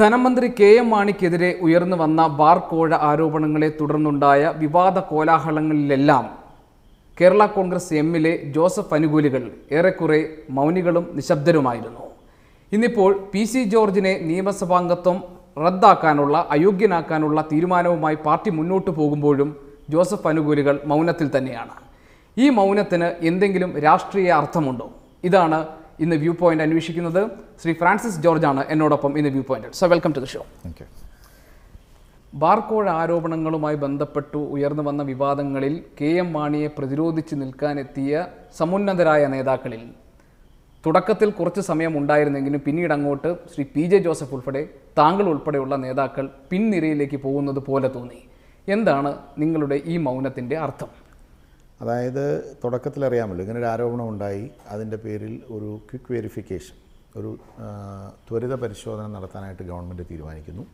ധനമന്ത്രി K M മാണിക്കെതിരെ ഉയർന്നു വന്ന ബാർ കോഴ ആരോപണങ്ങളെ തുടർന്നുണ്ടായ വിവാദ കോലാഹലങ്ങളിലെല്ലാം കേരള കോൺഗ്രസ് എമ്മിലെ ജോസഫ് അനുകൂലികൾ ഏറെക്കുറെ മൗനികളും നിശബ്ദരുമായിരുന്നു ഇന്നിപ്പോൾ പി സി ജോർജിനെ നിയമസഭാംഗത്വം റദ്ദാക്കാനുള്ള അയോഗ്യനാക്കാനുള്ള തീരുമാനവുമായി പാർട്ടി മുന്നോട്ടു പോകുമ്പോഴും ജോസഫ് അനുകൂലികൾ മൗനത്തിൽ തന്നെയാണ് ഈ മൗനത്തിന് എന്തെങ്കിലും രാഷ്ട്രീയ അർത്ഥമുണ്ടോ ഇതാണ് ഇന്ന് വ്യൂ പോയിന്റ് അന്വേഷിക്കുന്നത് ശ്രീ ഫ്രാൻസിസ് ജോർജാണ് എന്നോടൊപ്പം ഇന്ന് view point so welcome to the show okay ബാർക്കോഴ ആരോപണങ്ങളുമായി ബന്ധപ്പെട്ടു ഉയർന്നു വന്ന വിവാദങ്ങളിൽ കെ എം മാണിയെ പ്രതിരോധിച്ച് നിൽക്കാനെത്തിയ സമുന്നതരായ നേതാക്കളിൽ തുടക്കത്തിൽ കുറച്ച് സമയം ഉണ്ടായിരുന്നെങ്കിലും പിന്നീട് അങ്ങോട്ട് ശ്രീ പി ജെ ജോസഫ് ഉൾപ്പെടെ താങ്കൾ ഉൾപ്പെടെയുള്ള നേതാക്കൾ പിൻനിരയിലേക്ക് പോകുന്നത് പോലെ തോന്നി എന്താണ് നിങ്ങളുടെ ഈ മൗനത്തിൻ്റെ അർത്ഥം അതായത് തുടക്കത്തിൽ അറിയാമല്ലോ ഇങ്ങനെ ഒരു ആരോപണം ഉണ്ടായി അതിൻ്റെ പേരിൽ ഒരു ക്വിക്ക് വെരിഫിക്കേഷൻ ഒരു ആ, ത്വരിത പരിശോധന നടത്താനായിട്ട് ഗവൺമെൻറ് തീരുമാനിക്കുന്നു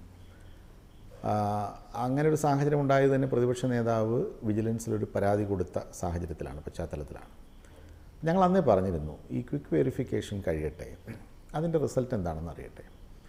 ആ, അങ്ങനെ ഒരു സാഹചര്യം ഉണ്ടായത് തന്നെ പ്രതിപക്ഷ നേതാവ് വിജിലൻസിലൊരു പരാതി കൊടുത്ത സാഹചര്യത്തിലാണ് പശ്ചാത്തലത്തിലാണ് ഞങ്ങൾ അന്നേ പറഞ്ഞിരുന്നു ഈ ക്വിക്ക് വെരിഫിക്കേഷൻ കഴിയട്ടെ അതിൻ്റെ റിസൾട്ട് എന്താണെന്ന് അറിയട്ടെ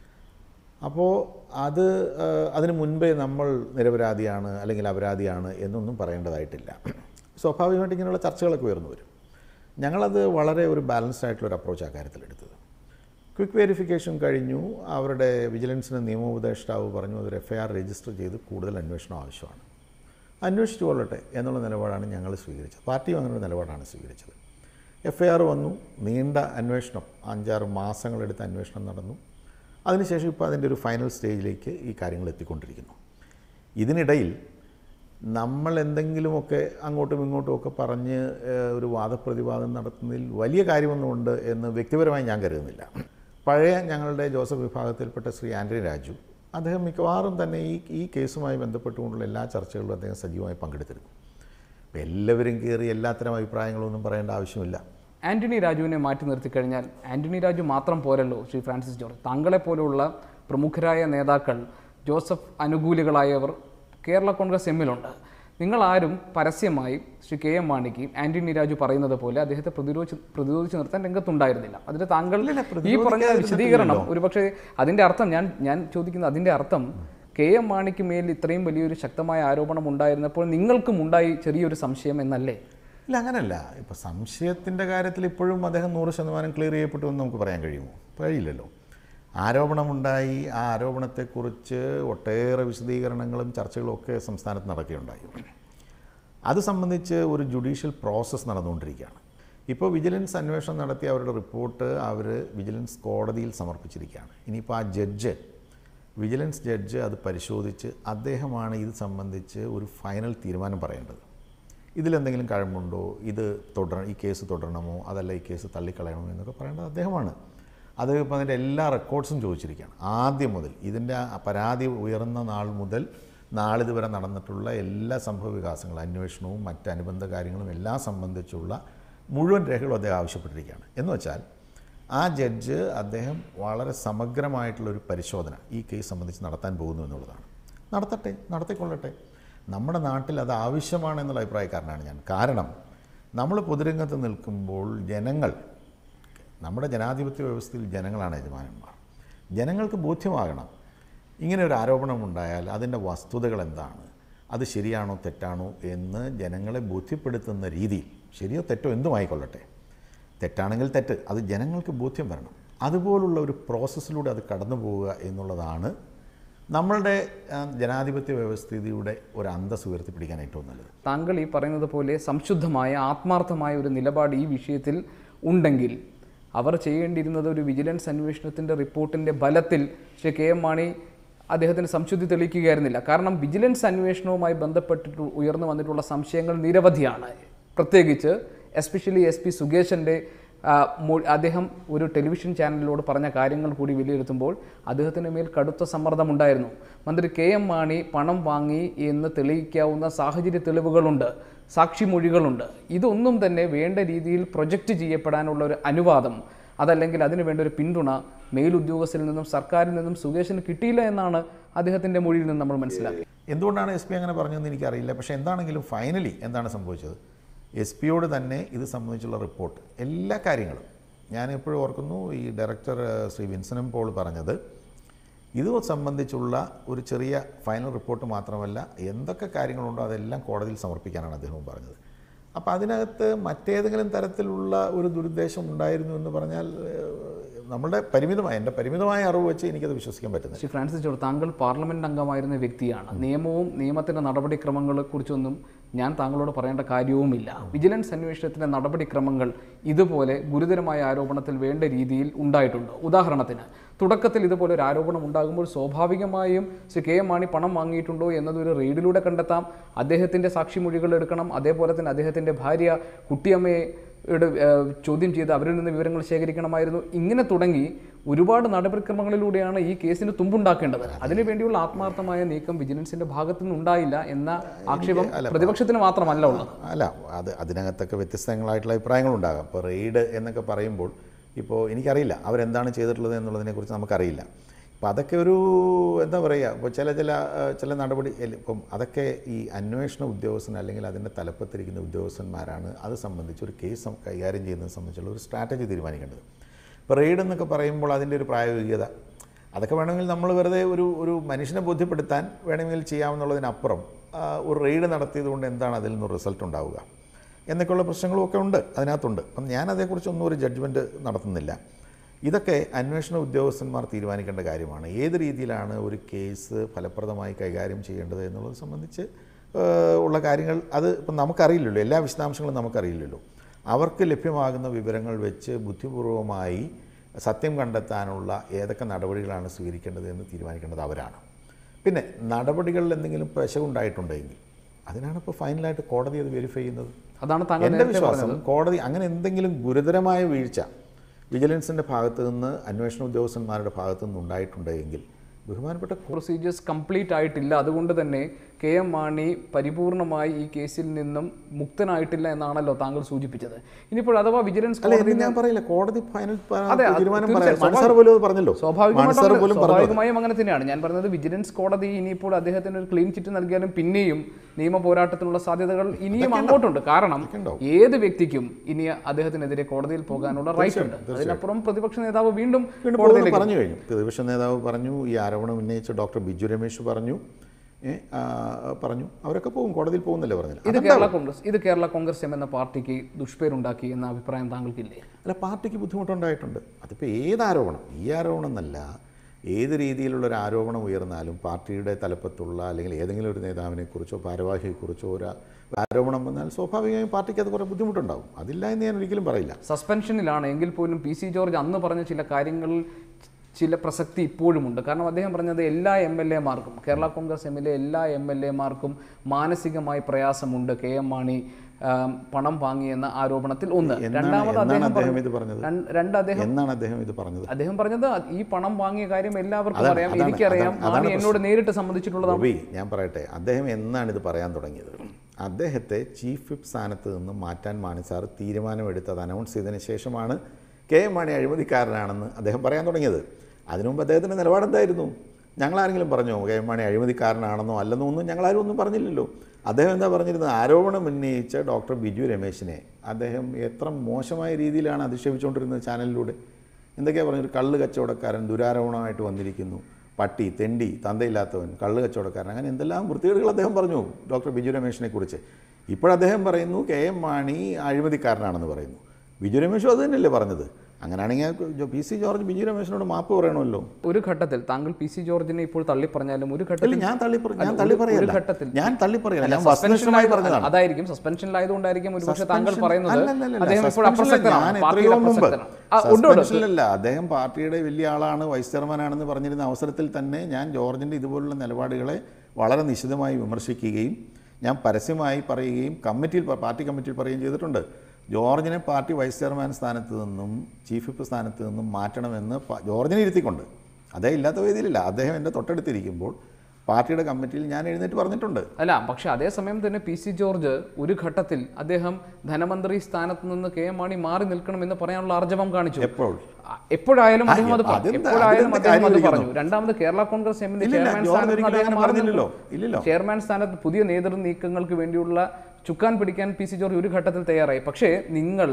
അപ്പോൾ അത് ആ, അതിന് മുൻപേ നമ്മൾ നിരപരാധിയാണ് അല്ലെങ്കിൽ അപരാധിയാണ് എന്നൊന്നും പറയേണ്ടതായിട്ടില്ല സ്വാഭാവികമായിട്ട് ഇങ്ങനെയുള്ള ചർച്ചകളൊക്കെ ഉയർന്നു വരും ഞങ്ങളത് വളരെ ഒരു ബാലൻസ്ഡ് ആയിട്ടുള്ള ഒരു അപ്രോച്ച് ആ കാര്യത്തിൽ എടുത്തത് ക്വിക്ക് വെരിഫിക്കേഷൻ കഴിഞ്ഞു അവരുടെ വിജിലൻസിന് നിയമോപദേഷ്ടാവ് പറഞ്ഞു അതൊരു എഫ് ഐ ആർ രജിസ്റ്റർ ചെയ്ത് കൂടുതൽ അന്വേഷണം ആവശ്യമാണ് അന്വേഷിച്ചു കൊള്ളട്ടെ എന്നുള്ള നിലപാടാണ് ഞങ്ങൾ സ്വീകരിച്ചത് പാർട്ടിയും അങ്ങനെ ഒരു നിലപാടാണ് സ്വീകരിച്ചത് എഫ് ഐ ആർ വന്നു നീണ്ട അന്വേഷണം അഞ്ചാറ് മാസങ്ങളെടുത്ത് അന്വേഷണം നടന്നു അതിനുശേഷം ഇപ്പോൾ അതിൻ്റെ ഒരു ഫൈനൽ സ്റ്റേജിലേക്ക് ഈ കാര്യങ്ങൾ എത്തിക്കൊണ്ടിരിക്കുന്നു ഇതിനിടയിൽ നമ്മൾ എന്തെങ്കിലുമൊക്കെ അങ്ങോട്ടും ഇങ്ങോട്ടും ഒക്കെ പറഞ്ഞ് ഏഹ്, ഒരു വാദപ്രതിവാദം നടത്തുന്നതിൽ വലിയ കാര്യമൊന്നുമുണ്ട് എന്ന് വ്യക്തിപരമായി ഞാൻ കരുതുന്നില്ല പഴയ ഞങ്ങളുടെ ജോസഫ് വിഭാഗത്തിൽപ്പെട്ട ശ്രീ ആൻ്റണി രാജു അദ്ദേഹം മിക്കവാറും തന്നെ ഈ ഈ കേസുമായി ബന്ധപ്പെട്ടുകൊണ്ടുള്ള എല്ലാ ചർച്ചകളിലും അദ്ദേഹം സജീവമായി പങ്കെടുത്തിരുന്നു അപ്പോൾ എല്ലാവരും കയറി എല്ലാത്തരം അഭിപ്രായങ്ങളൊന്നും പറയേണ്ട ആവശ്യമില്ല ആന്റണി രാജുവിനെ മാറ്റി നിർത്തിക്കഴിഞ്ഞാൽ ആന്റണി രാജു മാത്രം പോരല്ലോ ശ്രീ ഫ്രാൻസിസ് ജോർജ് താങ്കളെ പോലെയുള്ള പ്രമുഖരായ നേതാക്കൾ ജോസഫ് അനുകൂലികളായവർ കേരള കോൺഗ്രസ് എമ്മിലുണ്ട് നിങ്ങൾ ആരും പരസ്യമായി ശ്രീ കെ എം മാണിക്ക് ആന്റണി രാജു പറയുന്നത് പോലെ അദ്ദേഹത്തെ പ്രതിരോധിച്ച് പ്രതിരോധിച്ച് നിർത്താൻ രംഗത്തുണ്ടായിരുന്നില്ല അതിന് താങ്കൾ ഈ പറഞ്ഞ വിശദീകരണം ഒരുപക്ഷെ അതിന്റെ അർത്ഥം ഞാൻ ഞാൻ ചോദിക്കുന്ന അതിന്റെ അർത്ഥം കെ എം മാണിക്ക് മേൽ ഇത്രയും വലിയൊരു ശക്തമായ ആരോപണം ഉണ്ടായിരുന്നപ്പോൾ നിങ്ങൾക്കും ഉണ്ടായി ചെറിയൊരു സംശയം എന്നല്ലേ ഇല്ല അങ്ങനല്ല ഇപ്പോൾ സംശയത്തിൻ്റെ കാര്യത്തിൽ ഇപ്പോഴും അദ്ദേഹം നൂറ് ശതമാനം ക്ലിയർ ചെയ്യപ്പെട്ടു എന്ന് നമുക്ക് പറയാൻ കഴിയുമോ കഴിയില്ലല്ലോ ആരോപണമുണ്ടായി ആ ആരോപണത്തെക്കുറിച്ച് ഒട്ടേറെ വിശദീകരണങ്ങളും ചർച്ചകളും ഒക്കെ സംസ്ഥാനത്ത് നടക്കുകയുണ്ടായി അത് സംബന്ധിച്ച് ഒരു ജുഡീഷ്യൽ പ്രോസസ്സ് നടന്നുകൊണ്ടിരിക്കുകയാണ് ഇപ്പോൾ വിജിലൻസ് അന്വേഷണം നടത്തി അവരുടെ റിപ്പോർട്ട് അവർ വിജിലൻസ് കോടതിയിൽ സമർപ്പിച്ചിരിക്കുകയാണ് ഇനിയിപ്പോൾ ആ ജഡ്ജ് വിജിലൻസ് ജഡ്ജ് അത് പരിശോധിച്ച് അദ്ദേഹമാണ് ഇത് സംബന്ധിച്ച് ഒരു ഫൈനൽ തീരുമാനം പറയേണ്ടത് ഇതിലെന്തെങ്കിലും കഴമ്പുണ്ടോ ഇത് തുടര ഈ കേസ് തുടരണമോ അതല്ല ഈ കേസ് തള്ളിക്കളയണമോ എന്നൊക്കെ പറയേണ്ടത് അദ്ദേഹമാണ് അത് ഇപ്പോൾ അതിൻ്റെ എല്ലാ റെക്കോർഡ്സും ചോദിച്ചിരിക്കുകയാണ് ആദ്യം മുതൽ ഇതിൻ്റെ ആ പരാതി ഉയർന്ന നാൾ മുതൽ നാളിതുവരെ നടന്നിട്ടുള്ള എല്ലാ സംഭവ വികാസങ്ങളും അന്വേഷണവും മറ്റ് അനുബന്ധ കാര്യങ്ങളും എല്ലാം സംബന്ധിച്ചുള്ള മുഴുവൻ രേഖകളും അദ്ദേഹം ആവശ്യപ്പെട്ടിരിക്കുകയാണ് എന്ന് വെച്ചാൽ ആ ജഡ്ജ് അദ്ദേഹം വളരെ സമഗ്രമായിട്ടുള്ളൊരു പരിശോധന ഈ കേസ് സംബന്ധിച്ച് നടത്താൻ പോകുന്നു എന്നുള്ളതാണ് നടത്തട്ടെ നടത്തിക്കൊള്ളട്ടെ നമ്മുടെ നാട്ടിൽ അത് ആവശ്യമാണെന്നുള്ള അഭിപ്രായക്കാരനാണ് ഞാൻ കാരണം നമ്മൾ പൊതുരംഗത്ത് നിൽക്കുമ്പോൾ ജനങ്ങൾ നമ്മുടെ ജനാധിപത്യ വ്യവസ്ഥയിൽ ജനങ്ങളാണ് യജമാനന്മാർ ജനങ്ങൾക്ക് ബോധ്യമാകണം ഇങ്ങനെ ഒരു ആരോപണം ഉണ്ടായാൽ അതിൻ്റെ വസ്തുതകൾ എന്താണ് അത് ശരിയാണോ തെറ്റാണോ എന്ന് ജനങ്ങളെ ബോധ്യപ്പെടുത്തുന്ന രീതിയിൽ ശരിയോ തെറ്റോ എന്തുമായിക്കൊള്ളട്ടെ തെറ്റാണെങ്കിൽ തെറ്റ് അത് ജനങ്ങൾക്ക് ബോധ്യം വരണം അതുപോലുള്ള ഒരു പ്രോസസ്സിലൂടെ അത് കടന്നു പോവുക എന്നുള്ളതാണ് നമ്മളുടെ ആ, ജനാധിപത്യ വ്യവസ്ഥിതിയുടെ ഒരു അന്തസ് ഉയർത്തിപ്പിടിക്കാൻ ഏറ്റവും നല്ലത് താങ്കൾ ഈ പറയുന്നത് പോലെ സംശുദ്ധമായ ആത്മാർത്ഥമായ ഒരു നിലപാട് ഈ വിഷയത്തിൽ ഉണ്ടെങ്കിൽ അവർ ചെയ്യേണ്ടിയിരുന്നത് ഒരു വിജിലൻസ് അന്വേഷണത്തിൻ്റെ റിപ്പോർട്ടിൻ്റെ ബലത്തിൽ ശ്രീ കെ എം മാണി അദ്ദേഹത്തിന് സംശുദ്ധി തെളിയിക്കുകയായിരുന്നില്ല കാരണം വിജിലൻസ് അന്വേഷണവുമായി ബന്ധപ്പെട്ടിട്ട് ഉയർന്നു വന്നിട്ടുള്ള സംശയങ്ങൾ നിരവധിയാണ് പ്രത്യേകിച്ച് എസ്പെഷ്യലി എസ് പി സുകേശൻ്റെ ആ, മൊ- അദ്ദേഹം ഒരു ടെലിവിഷൻ ചാനലിനോട് പറഞ്ഞ കാര്യങ്ങൾ കൂടി വിലയിരുത്തുമ്പോൾ അദ്ദേഹത്തിന് മേൽ കടുത്ത സമ്മർദ്ദമുണ്ടായിരുന്നു മന്ത്രി കെ എം മാണി പണം വാങ്ങി എന്ന് തെളിയിക്കാവുന്ന സാഹചര്യ തെളിവുകളുണ്ട് സാക്ഷിമൊഴികളുണ്ട് ഇതൊന്നും തന്നെ വേണ്ട രീതിയിൽ പ്രൊജക്റ്റ് ചെയ്യപ്പെടാനുള്ള ഒരു അനുവാദം അതല്ലെങ്കിൽ അതിനു വേണ്ട ഒരു പിന്തുണ മേലുദ്യോഗസ്ഥരിൽ നിന്നും സർക്കാരിൽ നിന്നും സുകേഷിന് കിട്ടിയില്ല എന്നാണ് അദ്ദേഹത്തിൻ്റെ മൊഴിയിൽ നിന്ന് നമ്മൾ മനസ്സിലാക്കി എന്തുകൊണ്ടാണ് എസ് പി അങ്ങനെ പറഞ്ഞതെന്ന് എനിക്കറിയില്ല പക്ഷേ എന്താണെങ്കിലും ഫൈനലി എന്താണ് സംഭവിച്ചത് എസ് പിയോട് തന്നെ ഇത് സംബന്ധിച്ചുള്ള റിപ്പോർട്ട് എല്ലാ കാര്യങ്ങളും ഞാൻ എപ്പോഴും ഓർക്കുന്നു ഈ ഡയറക്ടർ ഏഹ്, ശ്രീ വിൻസനം പോൾ പറഞ്ഞത് ഇത് സംബന്ധിച്ചുള്ള ഒരു ചെറിയ ഫൈനൽ റിപ്പോർട്ട് മാത്രമല്ല എന്തൊക്കെ കാര്യങ്ങളുണ്ടോ അതെല്ലാം കോടതിയിൽ സമർപ്പിക്കാനാണ് അദ്ദേഹം പറഞ്ഞത് അപ്പോൾ അതിനകത്ത് മറ്റേതെങ്കിലും തരത്തിലുള്ള ഒരു ദുരുദ്ദേശം ഉണ്ടായിരുന്നു എന്ന് പറഞ്ഞാൽ ഏഹ്, നമ്മുടെ പരിമിതമായ എൻ്റെ പരിമിതമായ അറിവ് വെച്ച് എനിക്കത് വിശ്വസിക്കാൻ പറ്റുന്നില്ല ശ്രീ ഫ്രാൻസിസ് ജോർജ് താങ്കൾ പാർലമെന്റ് അംഗമായിരുന്ന വ്യക്തിയാണ് നിയമവും നിയമത്തിന്റെ നടപടിക്രമങ്ങളെ കുറിച്ചൊന്നും ഞാൻ താങ്കളോട് പറയേണ്ട കാര്യവുമില്ല വിജിലൻസ് അന്വേഷണത്തിന്റെ നടപടിക്രമങ്ങൾ ഇതുപോലെ ഗുരുതരമായ ആരോപണത്തിൽ വേണ്ട രീതിയിൽ ഉണ്ടായിട്ടുണ്ട് ഉദാഹരണത്തിന് തുടക്കത്തിൽ ഇതുപോലെ ഒരു ആരോപണം ഉണ്ടാകുമ്പോൾ സ്വാഭാവികമായും ശ്രീ കെ എം മാണി പണം വാങ്ങിയിട്ടുണ്ടോ എന്നതൊരു റെയ്ഡിലൂടെ കണ്ടെത്താം അദ്ദേഹത്തിന്റെ സാക്ഷിമൊഴികൾ എടുക്കണം അതേപോലെ തന്നെ അദ്ദേഹത്തിന്റെ ഭാര്യ കുട്ടിയമ്മയെ യുടെ, ഏഹ്, ചോദ്യം ചെയ്ത് അവരിൽ നിന്ന് വിവരങ്ങൾ ശേഖരിക്കണമായിരുന്നു ഇങ്ങനെ തുടങ്ങി ഒരുപാട് നടപടിക്രമങ്ങളിലൂടെയാണ് ഈ കേസിന് തുമ്പുണ്ടാക്കേണ്ടത് അതിനുവേണ്ടിയുള്ള ആത്മാർത്ഥമായ നീക്കം വിജിലൻസിന്റെ ഭാഗത്തു നിന്നുണ്ടായില്ല എന്ന ആക്ഷേപം പ്രതിപക്ഷത്തിന് മാത്രമല്ല ഉള്ളത് അല്ല അത് അതിനകത്തൊക്കെ വ്യത്യസ്തങ്ങളായിട്ടുള്ള അഭിപ്രായങ്ങളുണ്ടാകാം ഇപ്പോൾ റെയ്ഡ് എന്നൊക്കെ പറയുമ്പോൾ ഇപ്പോൾ എനിക്കറിയില്ല അവരെന്താണ് ചെയ്തിട്ടുള്ളത് എന്നുള്ളതിനെക്കുറിച്ച് നമുക്കറിയില്ല അപ്പോൾ അതൊക്കെ ഒരു എന്താ പറയുക ഇപ്പോൾ ചില ചില ആ, ചില നടപടി എല്ല- ഇപ്പം അതൊക്കെ ഈ അന്വേഷണ ഉദ്യോഗസ്ഥൻ അല്ലെങ്കിൽ അതിൻ്റെ തലപ്പത്തിരിക്കുന്ന ഉദ്യോഗസ്ഥന്മാരാണ് അത് സംബന്ധിച്ച് ഒരു കേസ് സം- കൈകാര്യം ചെയ്യുന്നത് സംബന്ധിച്ചുള്ള ഒരു സ്ട്രാറ്റജി തീരുമാനിക്കേണ്ടത് ഇപ്പോൾ റെയ്ഡ് എന്നൊക്കെ പറയുമ്പോൾ അതിൻ്റെ ഒരു പ്രായോഗികത അതൊക്കെ വേണമെങ്കിൽ നമ്മൾ വെറുതെ ഒരു ഒരു മനുഷ്യനെ ബോധ്യപ്പെടുത്താൻ വേണമെങ്കിൽ ചെയ്യാമെന്നുള്ളതിനപ്പുറം ആ, ഒരു റെയ്ഡ് നടത്തിയത് കൊണ്ട് എന്താണ് അതിൽ നിന്ന് റിസൾട്ട് ഉണ്ടാവുക എന്നൊക്കെയുള്ള പ്രശ്നങ്ങളും ഒക്കെ ഉണ്ട് അതിനകത്തുണ്ട് അപ്പം ഞാൻ അതേക്കുറിച്ചൊന്നും ഒരു ജഡ്ജ്മെൻറ്റ് നടത്തുന്നില്ല ഇതൊക്കെ അന്വേഷണ ഉദ്യോഗസ്ഥന്മാർ തീരുമാനിക്കേണ്ട കാര്യമാണ് ഏത് രീതിയിലാണ് ഒരു കേസ് ഫലപ്രദമായി കൈകാര്യം ചെയ്യേണ്ടത് എന്നുള്ളത് സംബന്ധിച്ച് ഏഹ്, ഉള്ള കാര്യങ്ങൾ അത് ഇപ്പം നമുക്കറിയില്ലല്ലോ എല്ലാ വിശദാംശങ്ങളും നമുക്കറിയില്ലല്ലോ അവർക്ക് ലഭ്യമാകുന്ന വിവരങ്ങൾ വെച്ച് ബുദ്ധിപൂർവമായി സത്യം കണ്ടെത്താനുള്ള ഏതൊക്കെ നടപടികളാണ് സ്വീകരിക്കേണ്ടത് എന്ന് തീരുമാനിക്കേണ്ടത് അവരാണ് പിന്നെ നടപടികളിൽ എന്തെങ്കിലും പിശകുണ്ടായിട്ടുണ്ടെങ്കിൽ അതിനാണ് ഇപ്പോൾ ഫൈനലായിട്ട് കോടതി അത് വെരിഫൈ ചെയ്യുന്നത് അതാണ് താങ്കൾ എൻ്റെ നേരത്തെ വിശ്വാസം കോടതി അങ്ങനെ എന്തെങ്കിലും ഗുരുതരമായ വീഴ്ച വിജിലൻസിൻ്റെ ഭാഗത്തു നിന്ന് അന്വേഷണ ഉദ്യോഗസ്ഥന്മാരുടെ ഭാഗത്തു നിന്ന് ഉണ്ടായിട്ടുണ്ടെങ്കിൽ ബഹുമാനപ്പെട്ട പ്രൊസീജിയേഴ്സ് കംപ്ലീറ്റ് ആയിട്ടില്ല അതുകൊണ്ട് തന്നെ കെ എം മാണി പരിപൂർണമായി ഈ കേസിൽ നിന്നും മുക്തനായിട്ടില്ല എന്നാണല്ലോ താങ്കൾ സൂചിപ്പിച്ചത് ഇനിയിപ്പോൾ അഥവാ വിജിലൻസ് അല്ല കോടതി എന്ന് ഞാൻ പറയില്ല കോടതി ഫൈനൽ പ- അതെ, അത് തീരുമാനം തീർച്ചയായും. പറയാം മൻസാർ പോലും അത് പറഞ്ഞല്ലോ മൻസാർ സ്വാഭാവികമായിട്ടും പോലും പറഞ്ഞു സ്വാഭാവികമായും അങ്ങനെ തന്നെയാണ് ഞാൻ പറഞ്ഞത് വിജിലൻസ് കോടതി ഇനിയിപ്പോൾ അദ്ദേഹത്തിന് ഒരു ക്ലീൻ ചിറ്റ് നൽകിയാലും പിന്നെയും നിയമ പോരാട്ടത്തിനുള്ള സാധ്യതകൾ ഇനിയും അങ്ങോട്ടുണ്ട് കാരണം ഉണ്ടാവും. ഏത് വ്യക്തിക്കും ഇനി അദ്ദേഹത്തിനെതിരെ കോടതിയിൽ പോകാനുള്ള റൈറ്റ് ഉണ്ട് അതിനപ്പുറം പ്രതിപക്ഷ നേതാവ് വീണ്ടും വീണ്ടും കോടതിയിലേക്ക് പോകുമെന്ന് പറഞ്ഞു കഴിഞ്ഞു പ്രതിപക്ഷ നേതാവ് പറഞ്ഞു ഈ ആരോപണം ഉന്നയിച്ച ഡോക്ടർ ബിജു രമേശ് പറഞ്ഞു ഏ, ആ, പറഞ്ഞു അവരൊക്കെ പോകും കോടതിയിൽ പോകുന്നല്ലേ പറഞ്ഞില്ല ഇത് കേരള കോൺഗ്രസ് ഇത് കേരള കോൺഗ്രസ് എം എന്ന പാർട്ടിക്ക് ദുഷ്പേരുണ്ടാക്കി എന്ന അഭിപ്രായം താങ്കൾക്കില്ലേ അല്ല പാർട്ടിക്ക് ബുദ്ധിമുട്ടുണ്ടായിട്ടുണ്ട് അതിപ്പോൾ ഏത് ആരോപണം ഈ ആരോപണം എന്നല്ല ഏത് രീതിയിലുള്ള ഒരു ആരോപണം ഉയർന്നാലും പാർട്ടിയുടെ തലപ്പത്തുള്ള അല്ലെങ്കിൽ ഏതെങ്കിലും ഒരു നേതാവിനെക്കുറിച്ചോ ഭാരവാഹിയെക്കുറിച്ചോ ഒരു ആരോപണം വന്നാൽ സ്വാഭാവികമായും പാർട്ടിക്ക് അത് കുറേ ബുദ്ധിമുട്ടുണ്ടാവും അതില്ല എന്ന് ഞാൻ ഒരിക്കലും പറയില്ല സസ്പെൻഷനിലാണ് എങ്കിൽ പോലും പി സി ജോർജ് അന്ന് പറഞ്ഞ ചില കാര്യങ്ങളിൽ ചില പ്രസക്തി ഇപ്പോഴുമുണ്ട് കാരണം അദ്ദേഹം പറഞ്ഞത് എല്ലാ എം എൽ എമാർക്കും കേരള കോൺഗ്രസ് എമ്മിലെ എല്ലാ എം എൽ എമാർക്കും മാനസികമായി പ്രയാസമുണ്ട് കെ എം മാണി ആം, പണം വാങ്ങിയെന്ന ആരോപണത്തിൽ ഒന്ന് എന്നാണ് രണ്ടാമത് എന്നാണ് അദ്ദേഹം അദ്ദേഹം പറഞ്ഞു- ഇത് പറഞ്ഞത് രണ്ട് രണ്ട് അദ്ദേഹം എന്നാണ് അദ്ദേഹം ഇത് പറഞ്ഞത് അദ്ദേഹം പറഞ്ഞത് ഈ പണം വാങ്ങിയ കാര്യം എല്ലാവർക്കും അതാണ്, അറിയാം അതാണ്, എനിക്കറിയാം അതാണ്, അതാണ് മാണി എന്നോട് നേരിട്ട് സംബന്ധിച്ചിട്ടുള്ളതാണ് ഗോപി ഞാൻ പറയട്ടെ അദ്ദേഹം എന്നാണ് ഇത് പറയാൻ തുടങ്ങിയത് അദ്ദേഹത്തെ ചീഫ് വിപ്പ് സ്ഥാനത്ത് നിന്ന് മാറ്റാൻ മാണി സാർ തീരുമാനമെടുത്ത് അത് അനൗൺസ് ചെയ്തതിന് ശേഷമാണ് കെ എം മാണി അഴിമതിക്കാരനാണെന്ന് അദ്ദേഹം പറയാൻ തുടങ്ങിയത് അതിനു മുമ്പ് അദ്ദേഹത്തിൻ്റെ നിലപാടെന്തായിരുന്നു ഞങ്ങളാരെങ്കിലും പറഞ്ഞോ കെ എം മാണി അഴിമതിക്കാരനാണെന്നോ അല്ലെന്നോ ഒന്നും ഞങ്ങളാരും ഒന്നും പറഞ്ഞില്ലല്ലോ അദ്ദേഹം എന്താ പറഞ്ഞിരുന്നത് ആരോപണം ഉന്നയിച്ച ഡോക്ടർ ബിജു രമേശിനെ അദ്ദേഹം എത്ര മോശമായ രീതിയിലാണ് അധിക്ഷേപിച്ചുകൊണ്ടിരുന്നത് ചാനലിലൂടെ എന്തൊക്കെയാണ് പറഞ്ഞത് ഒരു കള്ള് കച്ചവടക്കാരൻ ദുരാരോപണമായിട്ട് വന്നിരിക്കുന്നു പട്ടി തെണ്ടി തന്തയില്ലാത്തവൻ കള്ള് കച്ചവടക്കാരൻ അങ്ങനെ എന്തെല്ലാം വൃത്തികേടുകൾ അദ്ദേഹം പറഞ്ഞു ഡോക്ടർ ബിജു രമേശിനെ കുറിച്ച് ഇപ്പോഴദ്ദേഹം പറയുന്നു കെ എം മാണി അഴിമതിക്കാരനാണെന്ന് പറയുന്നു ബിജു രമേശും അത് തന്നെയല്ലേ പറഞ്ഞത് അങ്ങനെയാണെങ്കിൽ പി സി ജോർജ് ബിജു രമേശിനോട് മാപ്പ് പറയണമല്ലോ ഒരു ഘട്ടത്തിൽ താങ്കൾ പി സി ജോർജിനെ ഇപ്പോൾ തള്ളി പറഞ്ഞാലും ഒരു അല്ല ഘട്ടത്തിൽ ഞാൻ തള്ളി പറ- ഞാൻ അല്ല, തള്ളി ഒരു- ഒരു പറയല്ല ഘട്ടത്തിൽ ഞാൻ തള്ളി പറയല്ല ഞാൻ സസ്പെൻഷനിലായത് വസ്തുനിഷ്ഠമായി പറഞ്ഞതാണ് അതായിരിക്കും സസ്പെൻഷനിലായതുകൊണ്ടായിരിക്കും ഒരുപക്ഷെ താങ്കൾ സസ്പെൻഷൻ- പറയുന്നത് അല്ലല്ലല്ല, അദ്ദേഹം ഇപ്പോൾ സസ്പെൻഷനിലല്ല. അപ്രസക്തനാണ് ഞാൻ പാർട്ടിയിൽ എത്രയോ മുമ്പ് അപ്രസക്തനാണ് ആ, ഉണ്ട്, ഉണ്ട്. സസ്പെൻഷനിലല്ല അദ്ദേഹം പാർട്ടിയുടെ വലിയ ആളാണ് വൈസ് ചെയർമാനാണെന്ന് പറഞ്ഞിരുന്ന അവസരത്തിൽ തന്നെ ഞാൻ ജോർജിൻ്റെ ഇതുപോലുള്ള നിലപാടുകളെ വളരെ നിശിതമായി വിമർശിക്കുകയും ഞാൻ പരസ്യമായി പറയുകയും കമ്മിറ്റിയിൽ പ- പാർട്ടി കമ്മിറ്റിയിൽ പറയുകയും ചെയ്തിട്ടുണ്ട് ജോർജിനെ പാർട്ടി വൈസ് ചെയർമാൻ സ്ഥാനത്ത് നിന്നും ചീഫ് വിപ്പ് സ്ഥാനത്ത് നിന്നും മാറ്റണമെന്ന് പ- ജോർജിനെ ഇരുത്തിക്കൊണ്ട് അദ്ദേഹം ഇല്ലാത്ത വേദിയിലില്ല അദ്ദേഹം എൻ്റെ തൊട്ടടുത്തിരിക്കുമ്പോൾ പാർട്ടിയുടെ കമ്മിറ്റിയിൽ ഞാൻ എഴുന്നേറ്റ് പറഞ്ഞിട്ടുണ്ട് അല്ല പക്ഷെ അതേസമയം തന്നെ പി സി ജോർജ് ഒരു ഘട്ടത്തിൽ അദ്ദേഹം ധനമന്ത്രി സ്ഥാനത്ത് നിന്ന് കെ എം മാണി മാറി നിൽക്കണമെന്ന് പറയാനുള്ള ആർജവം കാണിച്ചു എപ്പോൾ ആ, എപ്പോഴായാലും അദ്ദേഹം അത് പറഞ്ഞു. അതെന്താ- എപ്പോഴായാലും അതെന്താ അദ്ദേഹം അത് കാര്യം പറഞ്ഞു രണ്ടാമത് കേരള കോൺഗ്രസ് എമ്മിന്റെ ഇല്ലില്ല, ചെയർമാൻ ജോർജ് സ്ഥാനത്ത് ഒരിക്കലും അദ്ദേഹം അങ്ങനെ മാറി പറഞ്ഞില്ലല്ലോ. നിൽക്കും. ഇല്ലല്ലോ. ചെയർമാൻ സ്ഥാനത്ത് പുതിയ നേതൃ നീക്കങ്ങൾക്ക് വേണ്ടിയുള്ള ചുക്കാൻ പിടിക്കാൻ പി സി ജോർജ് ഒരു ഘട്ടത്തിൽ തയ്യാറായി പക്ഷേ നിങ്ങൾ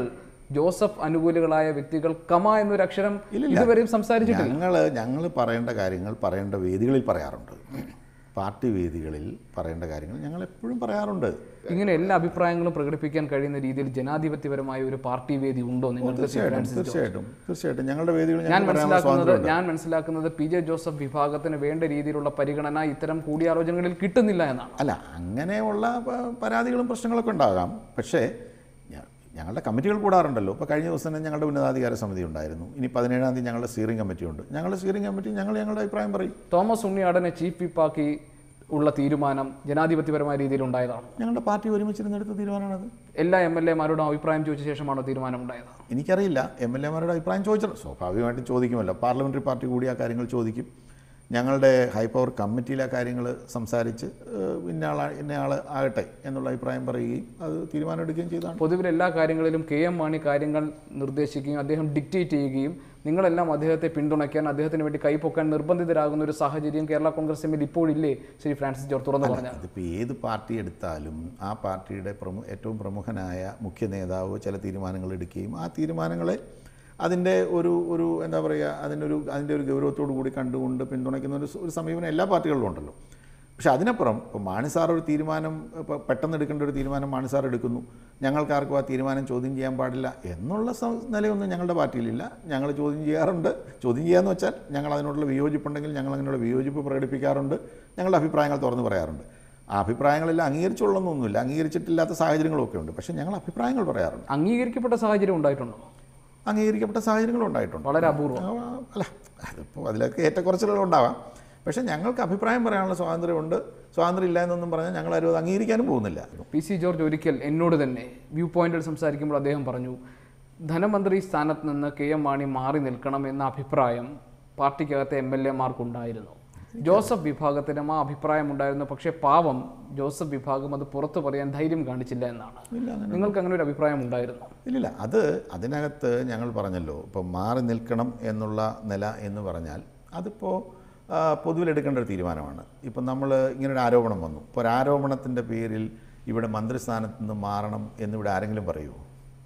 ജോസഫ് അനുകൂലികളായ വ്യക്തികൾ കമ എന്നൊരു അക്ഷരം ഇതുവരെയും സംസാരിച്ചിട്ടില്ല ഞങ്ങൾ ഞങ്ങൾ പറയേണ്ട കാര്യങ്ങൾ പറയേണ്ട വേദികളിൽ പറയാറുണ്ട് പാർട്ടി വേദികളിൽ പറയേണ്ട കാര്യങ്ങൾ ഞങ്ങൾ എപ്പോഴും പറയാറുണ്ട് ഇങ്ങനെ എല്ലാ അഭിപ്രായങ്ങളും പ്രകടിപ്പിക്കാൻ കഴിയുന്ന രീതിയിൽ ജനാധിപത്യപരമായ ഒരു പാർട്ടി വേദി ഉണ്ടോ നിങ്ങൾക്ക് തീർച്ചയായിട്ടും തീർച്ചയായിട്ടും തീർച്ചയായിട്ടും ഞങ്ങളുടെ വേദികളിൽ ഞാൻ ഞങ്ങൾ പറയാനുള്ള മനസ്സിലാക്കുന്നത് സ്വാതന്ത്ര്യമുണ്ട് ഞാൻ മനസ്സിലാക്കുന്നത് പി ജെ ജോസഫ് വിഭാഗത്തിന് വേണ്ട രീതിയിലുള്ള പരിഗണന ഇത്തരം കൂടിയാലോചനകളിൽ കിട്ടുന്നില്ല എന്നാണ് അല്ല അങ്ങനെയുള്ള പ- പരാതികളും പ്രശ്നങ്ങളൊക്കെ ഉണ്ടാകാം പക്ഷേ ഞ- ഞങ്ങളുടെ കമ്മിറ്റികൾ കൂടാറുണ്ടല്ലോ ഇപ്പോൾ കഴിഞ്ഞ ദിവസം തന്നെ ഞങ്ങളുടെ ഉന്നതാധികാര സമിതി ഉണ്ടായിരുന്നു ഇനി പതിനേഴാം തീയതി ഞങ്ങളുടെ സ്റ്റിയറിംഗ് കമ്മിറ്റി ഉണ്ട് ഞങ്ങളുടെ സ്റ്റിയറിംഗ് കമ്മിറ്റി ഞങ്ങൾ ഞങ്ങളുടെ അഭിപ്രായം പറയും തോമസ് ഉണ്ണിയാടനെ ചീഫ് വിപ്പാക്കി ഉള്ള തീരുമാനം ജനാധിപത്യപരമായ രീതിയിൽ ഉണ്ടായതാണ് ഞങ്ങളുടെ പാർട്ടി ഒരുമിച്ചിരുന്നെടുത്ത തീരുമാനമാണത് എല്ലാ എം എൽ എമാരോടും അഭിപ്രായം ചോദിച്ച ശേഷമാണോ തീരുമാനം ഉണ്ടായത് എനിക്കറിയില്ല എം എൽ എമാരുടെ അഭിപ്രായം ചോദിച്ചിട്ടുണ്ട് സ്വാഭാവികമായിട്ടും ചോദിക്കുമല്ലോ പാർലമെൻ്ററി പാർട്ടി കൂടി ആ കാര്യങ്ങൾ ചോദിക്കും ഞങ്ങളുടെ ഹൈ പവർ കമ്മിറ്റിയിൽ ആ കാര്യങ്ങൾ സംസാരിച്ച് ഏഹ്, ഇന്ന ആൾ ഇന്ന ആൾ ആകട്ടെ എന്നുള്ള അഭിപ്രായം പറയുകയും അത് തീരുമാനമെടുക്കുകയും ചെയ്തതാണ് പൊതുവിൽ എല്ലാ കാര്യങ്ങളിലും കെ എം മാണി കാര്യങ്ങൾ നിർദ്ദേശിക്കുകയും അദ്ദേഹം ഡിക്റ്റേറ്റ് ചെയ്യുകയും നിങ്ങളെല്ലാം അദ്ദേഹത്തെ പിന്തുണയ്ക്കാൻ അദ്ദേഹത്തിന് വേണ്ടി കൈപ്പൊക്കാൻ നിർബന്ധിതരാകുന്ന ഒരു സാഹചര്യം കേരള കോൺഗ്രസ് എമ്മിൽ ഇപ്പോഴില്ലേ ശ്രീ ഫ്രാൻസിസ് ജോർജ് തുറന്നു പറഞ്ഞാൽ അതിപ്പോൾ ഏത് പാർട്ടി എടുത്താലും ആ പാർട്ടിയുടെ പ്രമു ഏറ്റവും പ്രമുഖനായ മുഖ്യ നേതാവ് ചില തീരുമാനങ്ങൾ എടുക്കുകയും ആ തീരുമാനങ്ങളെ അതിൻ്റെ ഒരു ഒരു എന്താ പറയുക അതിൻ്റെ ഒരു അതിൻ്റെ ഒരു ഗൗരവത്തോടു കൂടി കണ്ടുകൊണ്ട് പിന്തുണയ്ക്കുന്ന ഒരു സ- ഒരു സമീപനം എല്ലാ പാർട്ടികളിലും ഉണ്ടല്ലോ പക്ഷെ അതിനപ്പുറം ഇപ്പോൾ മാണി സാർ ഒരു തീരുമാനം ഇപ്പോൾ പെട്ടെന്ന് എടുക്കേണ്ട ഒരു തീരുമാനം മാണി സാർ എടുക്കുന്നു ഞങ്ങൾക്കാർക്കും ആ തീരുമാനം ചോദ്യം ചെയ്യാൻ പാടില്ല എന്നുള്ള സ- നിലയൊന്നും ഞങ്ങളുടെ പാർട്ടിയിലില്ല ഞങ്ങൾ ചോദ്യം ചെയ്യാറുണ്ട് ചോദ്യം ചെയ്യാന്ന് വെച്ചാൽ ഞങ്ങൾ അതിനോടുള്ള വിയോജിപ്പുണ്ടെങ്കിൽ ഞങ്ങൾ അങ്ങനെയുള്ള വിയോജിപ്പ് പ്രകടിപ്പിക്കാറുണ്ട് ഞങ്ങളുടെ അഭിപ്രായങ്ങൾ തുറന്നു പറയാറുണ്ട് ആ അഭിപ്രായങ്ങളെല്ലാം അംഗീകരിച്ചുള്ളൊന്നൊന്നുമില്ല അംഗീകരിച്ചിട്ടില്ലാത്ത സാഹചര്യങ്ങളൊക്കെ ഉണ്ട് പക്ഷേ ഞങ്ങൾ അഭിപ്രായങ്ങൾ പറയാറുണ്ട് അംഗീകരിക്കപ്പെട്ട സാഹചര്യം ഉണ്ടായിട്ടുണ്ടോ അംഗീകരിക്കപ്പെട്ട സാഹചര്യങ്ങളും ഉണ്ടായിട്ടുണ്ട് വളരെ അപൂർവം ആ, അല്ല അതിപ്പോൾ അതിലൊക്കെ ഏറ്റക്കുറച്ചിലുകൾ ഉണ്ടാവാം പക്ഷേ ഞങ്ങൾക്ക് അഭിപ്രായം പറയാനുള്ള സ്വാതന്ത്ര്യമുണ്ട് സ്വാതന്ത്ര്യം ഇല്ല എന്നൊന്നും പറഞ്ഞാൽ ഞങ്ങൾ ആരും അത് അംഗീകരിക്കാനും പോകുന്നില്ല പി സി ജോർജ് ഒരിക്കൽ എന്നോട് തന്നെ വ്യൂ പോയിന്റിൽ സംസാരിക്കുമ്പോൾ അദ്ദേഹം പറഞ്ഞു ധനമന്ത്രി സ്ഥാനത്ത് നിന്ന് കെ എം മാണി മാറി നിൽക്കണം എന്ന അഭിപ്രായം പാർട്ടിക്കകത്തെ എം എൽ എമാർക്കുണ്ടായിരുന്നു ജോസഫ് വിഭാഗത്തിനും ആ അഭിപ്രായം ഉണ്ടായിരുന്നു പക്ഷേ പാവം ജോസഫ് വിഭാഗം അത് പുറത്തു പറയാൻ ധൈര്യം കാണിച്ചില്ല എന്നാണ് ഇല്ല അങ്ങനെ നിങ്ങൾക്ക് അങ്ങനെ ഒരു അഭിപ്രായം ഉണ്ടായിരുന്നു ഇല്ലില്ല അത് അതിനകത്ത് ഞങ്ങൾ പറഞ്ഞല്ലോ ഇപ്പോൾ മാറി നിൽക്കണം എന്നുള്ള നില എന്ന് പറഞ്ഞാൽ അതിപ്പോൾ പൊതുവിലെടുക്കേണ്ട ഒരു തീരുമാനമാണ് ഇപ്പം നമ്മൾ ഇങ്ങനൊരു ആരോപണം വന്നു ഇപ്പോൾ ഒരു ആരോപണത്തിൻ്റെ പേരിൽ ഇവിടെ മന്ത്രിസ്ഥാനത്ത് നിന്ന് മാറണം എന്നിവിടെ ആരെങ്കിലും പറയുമോ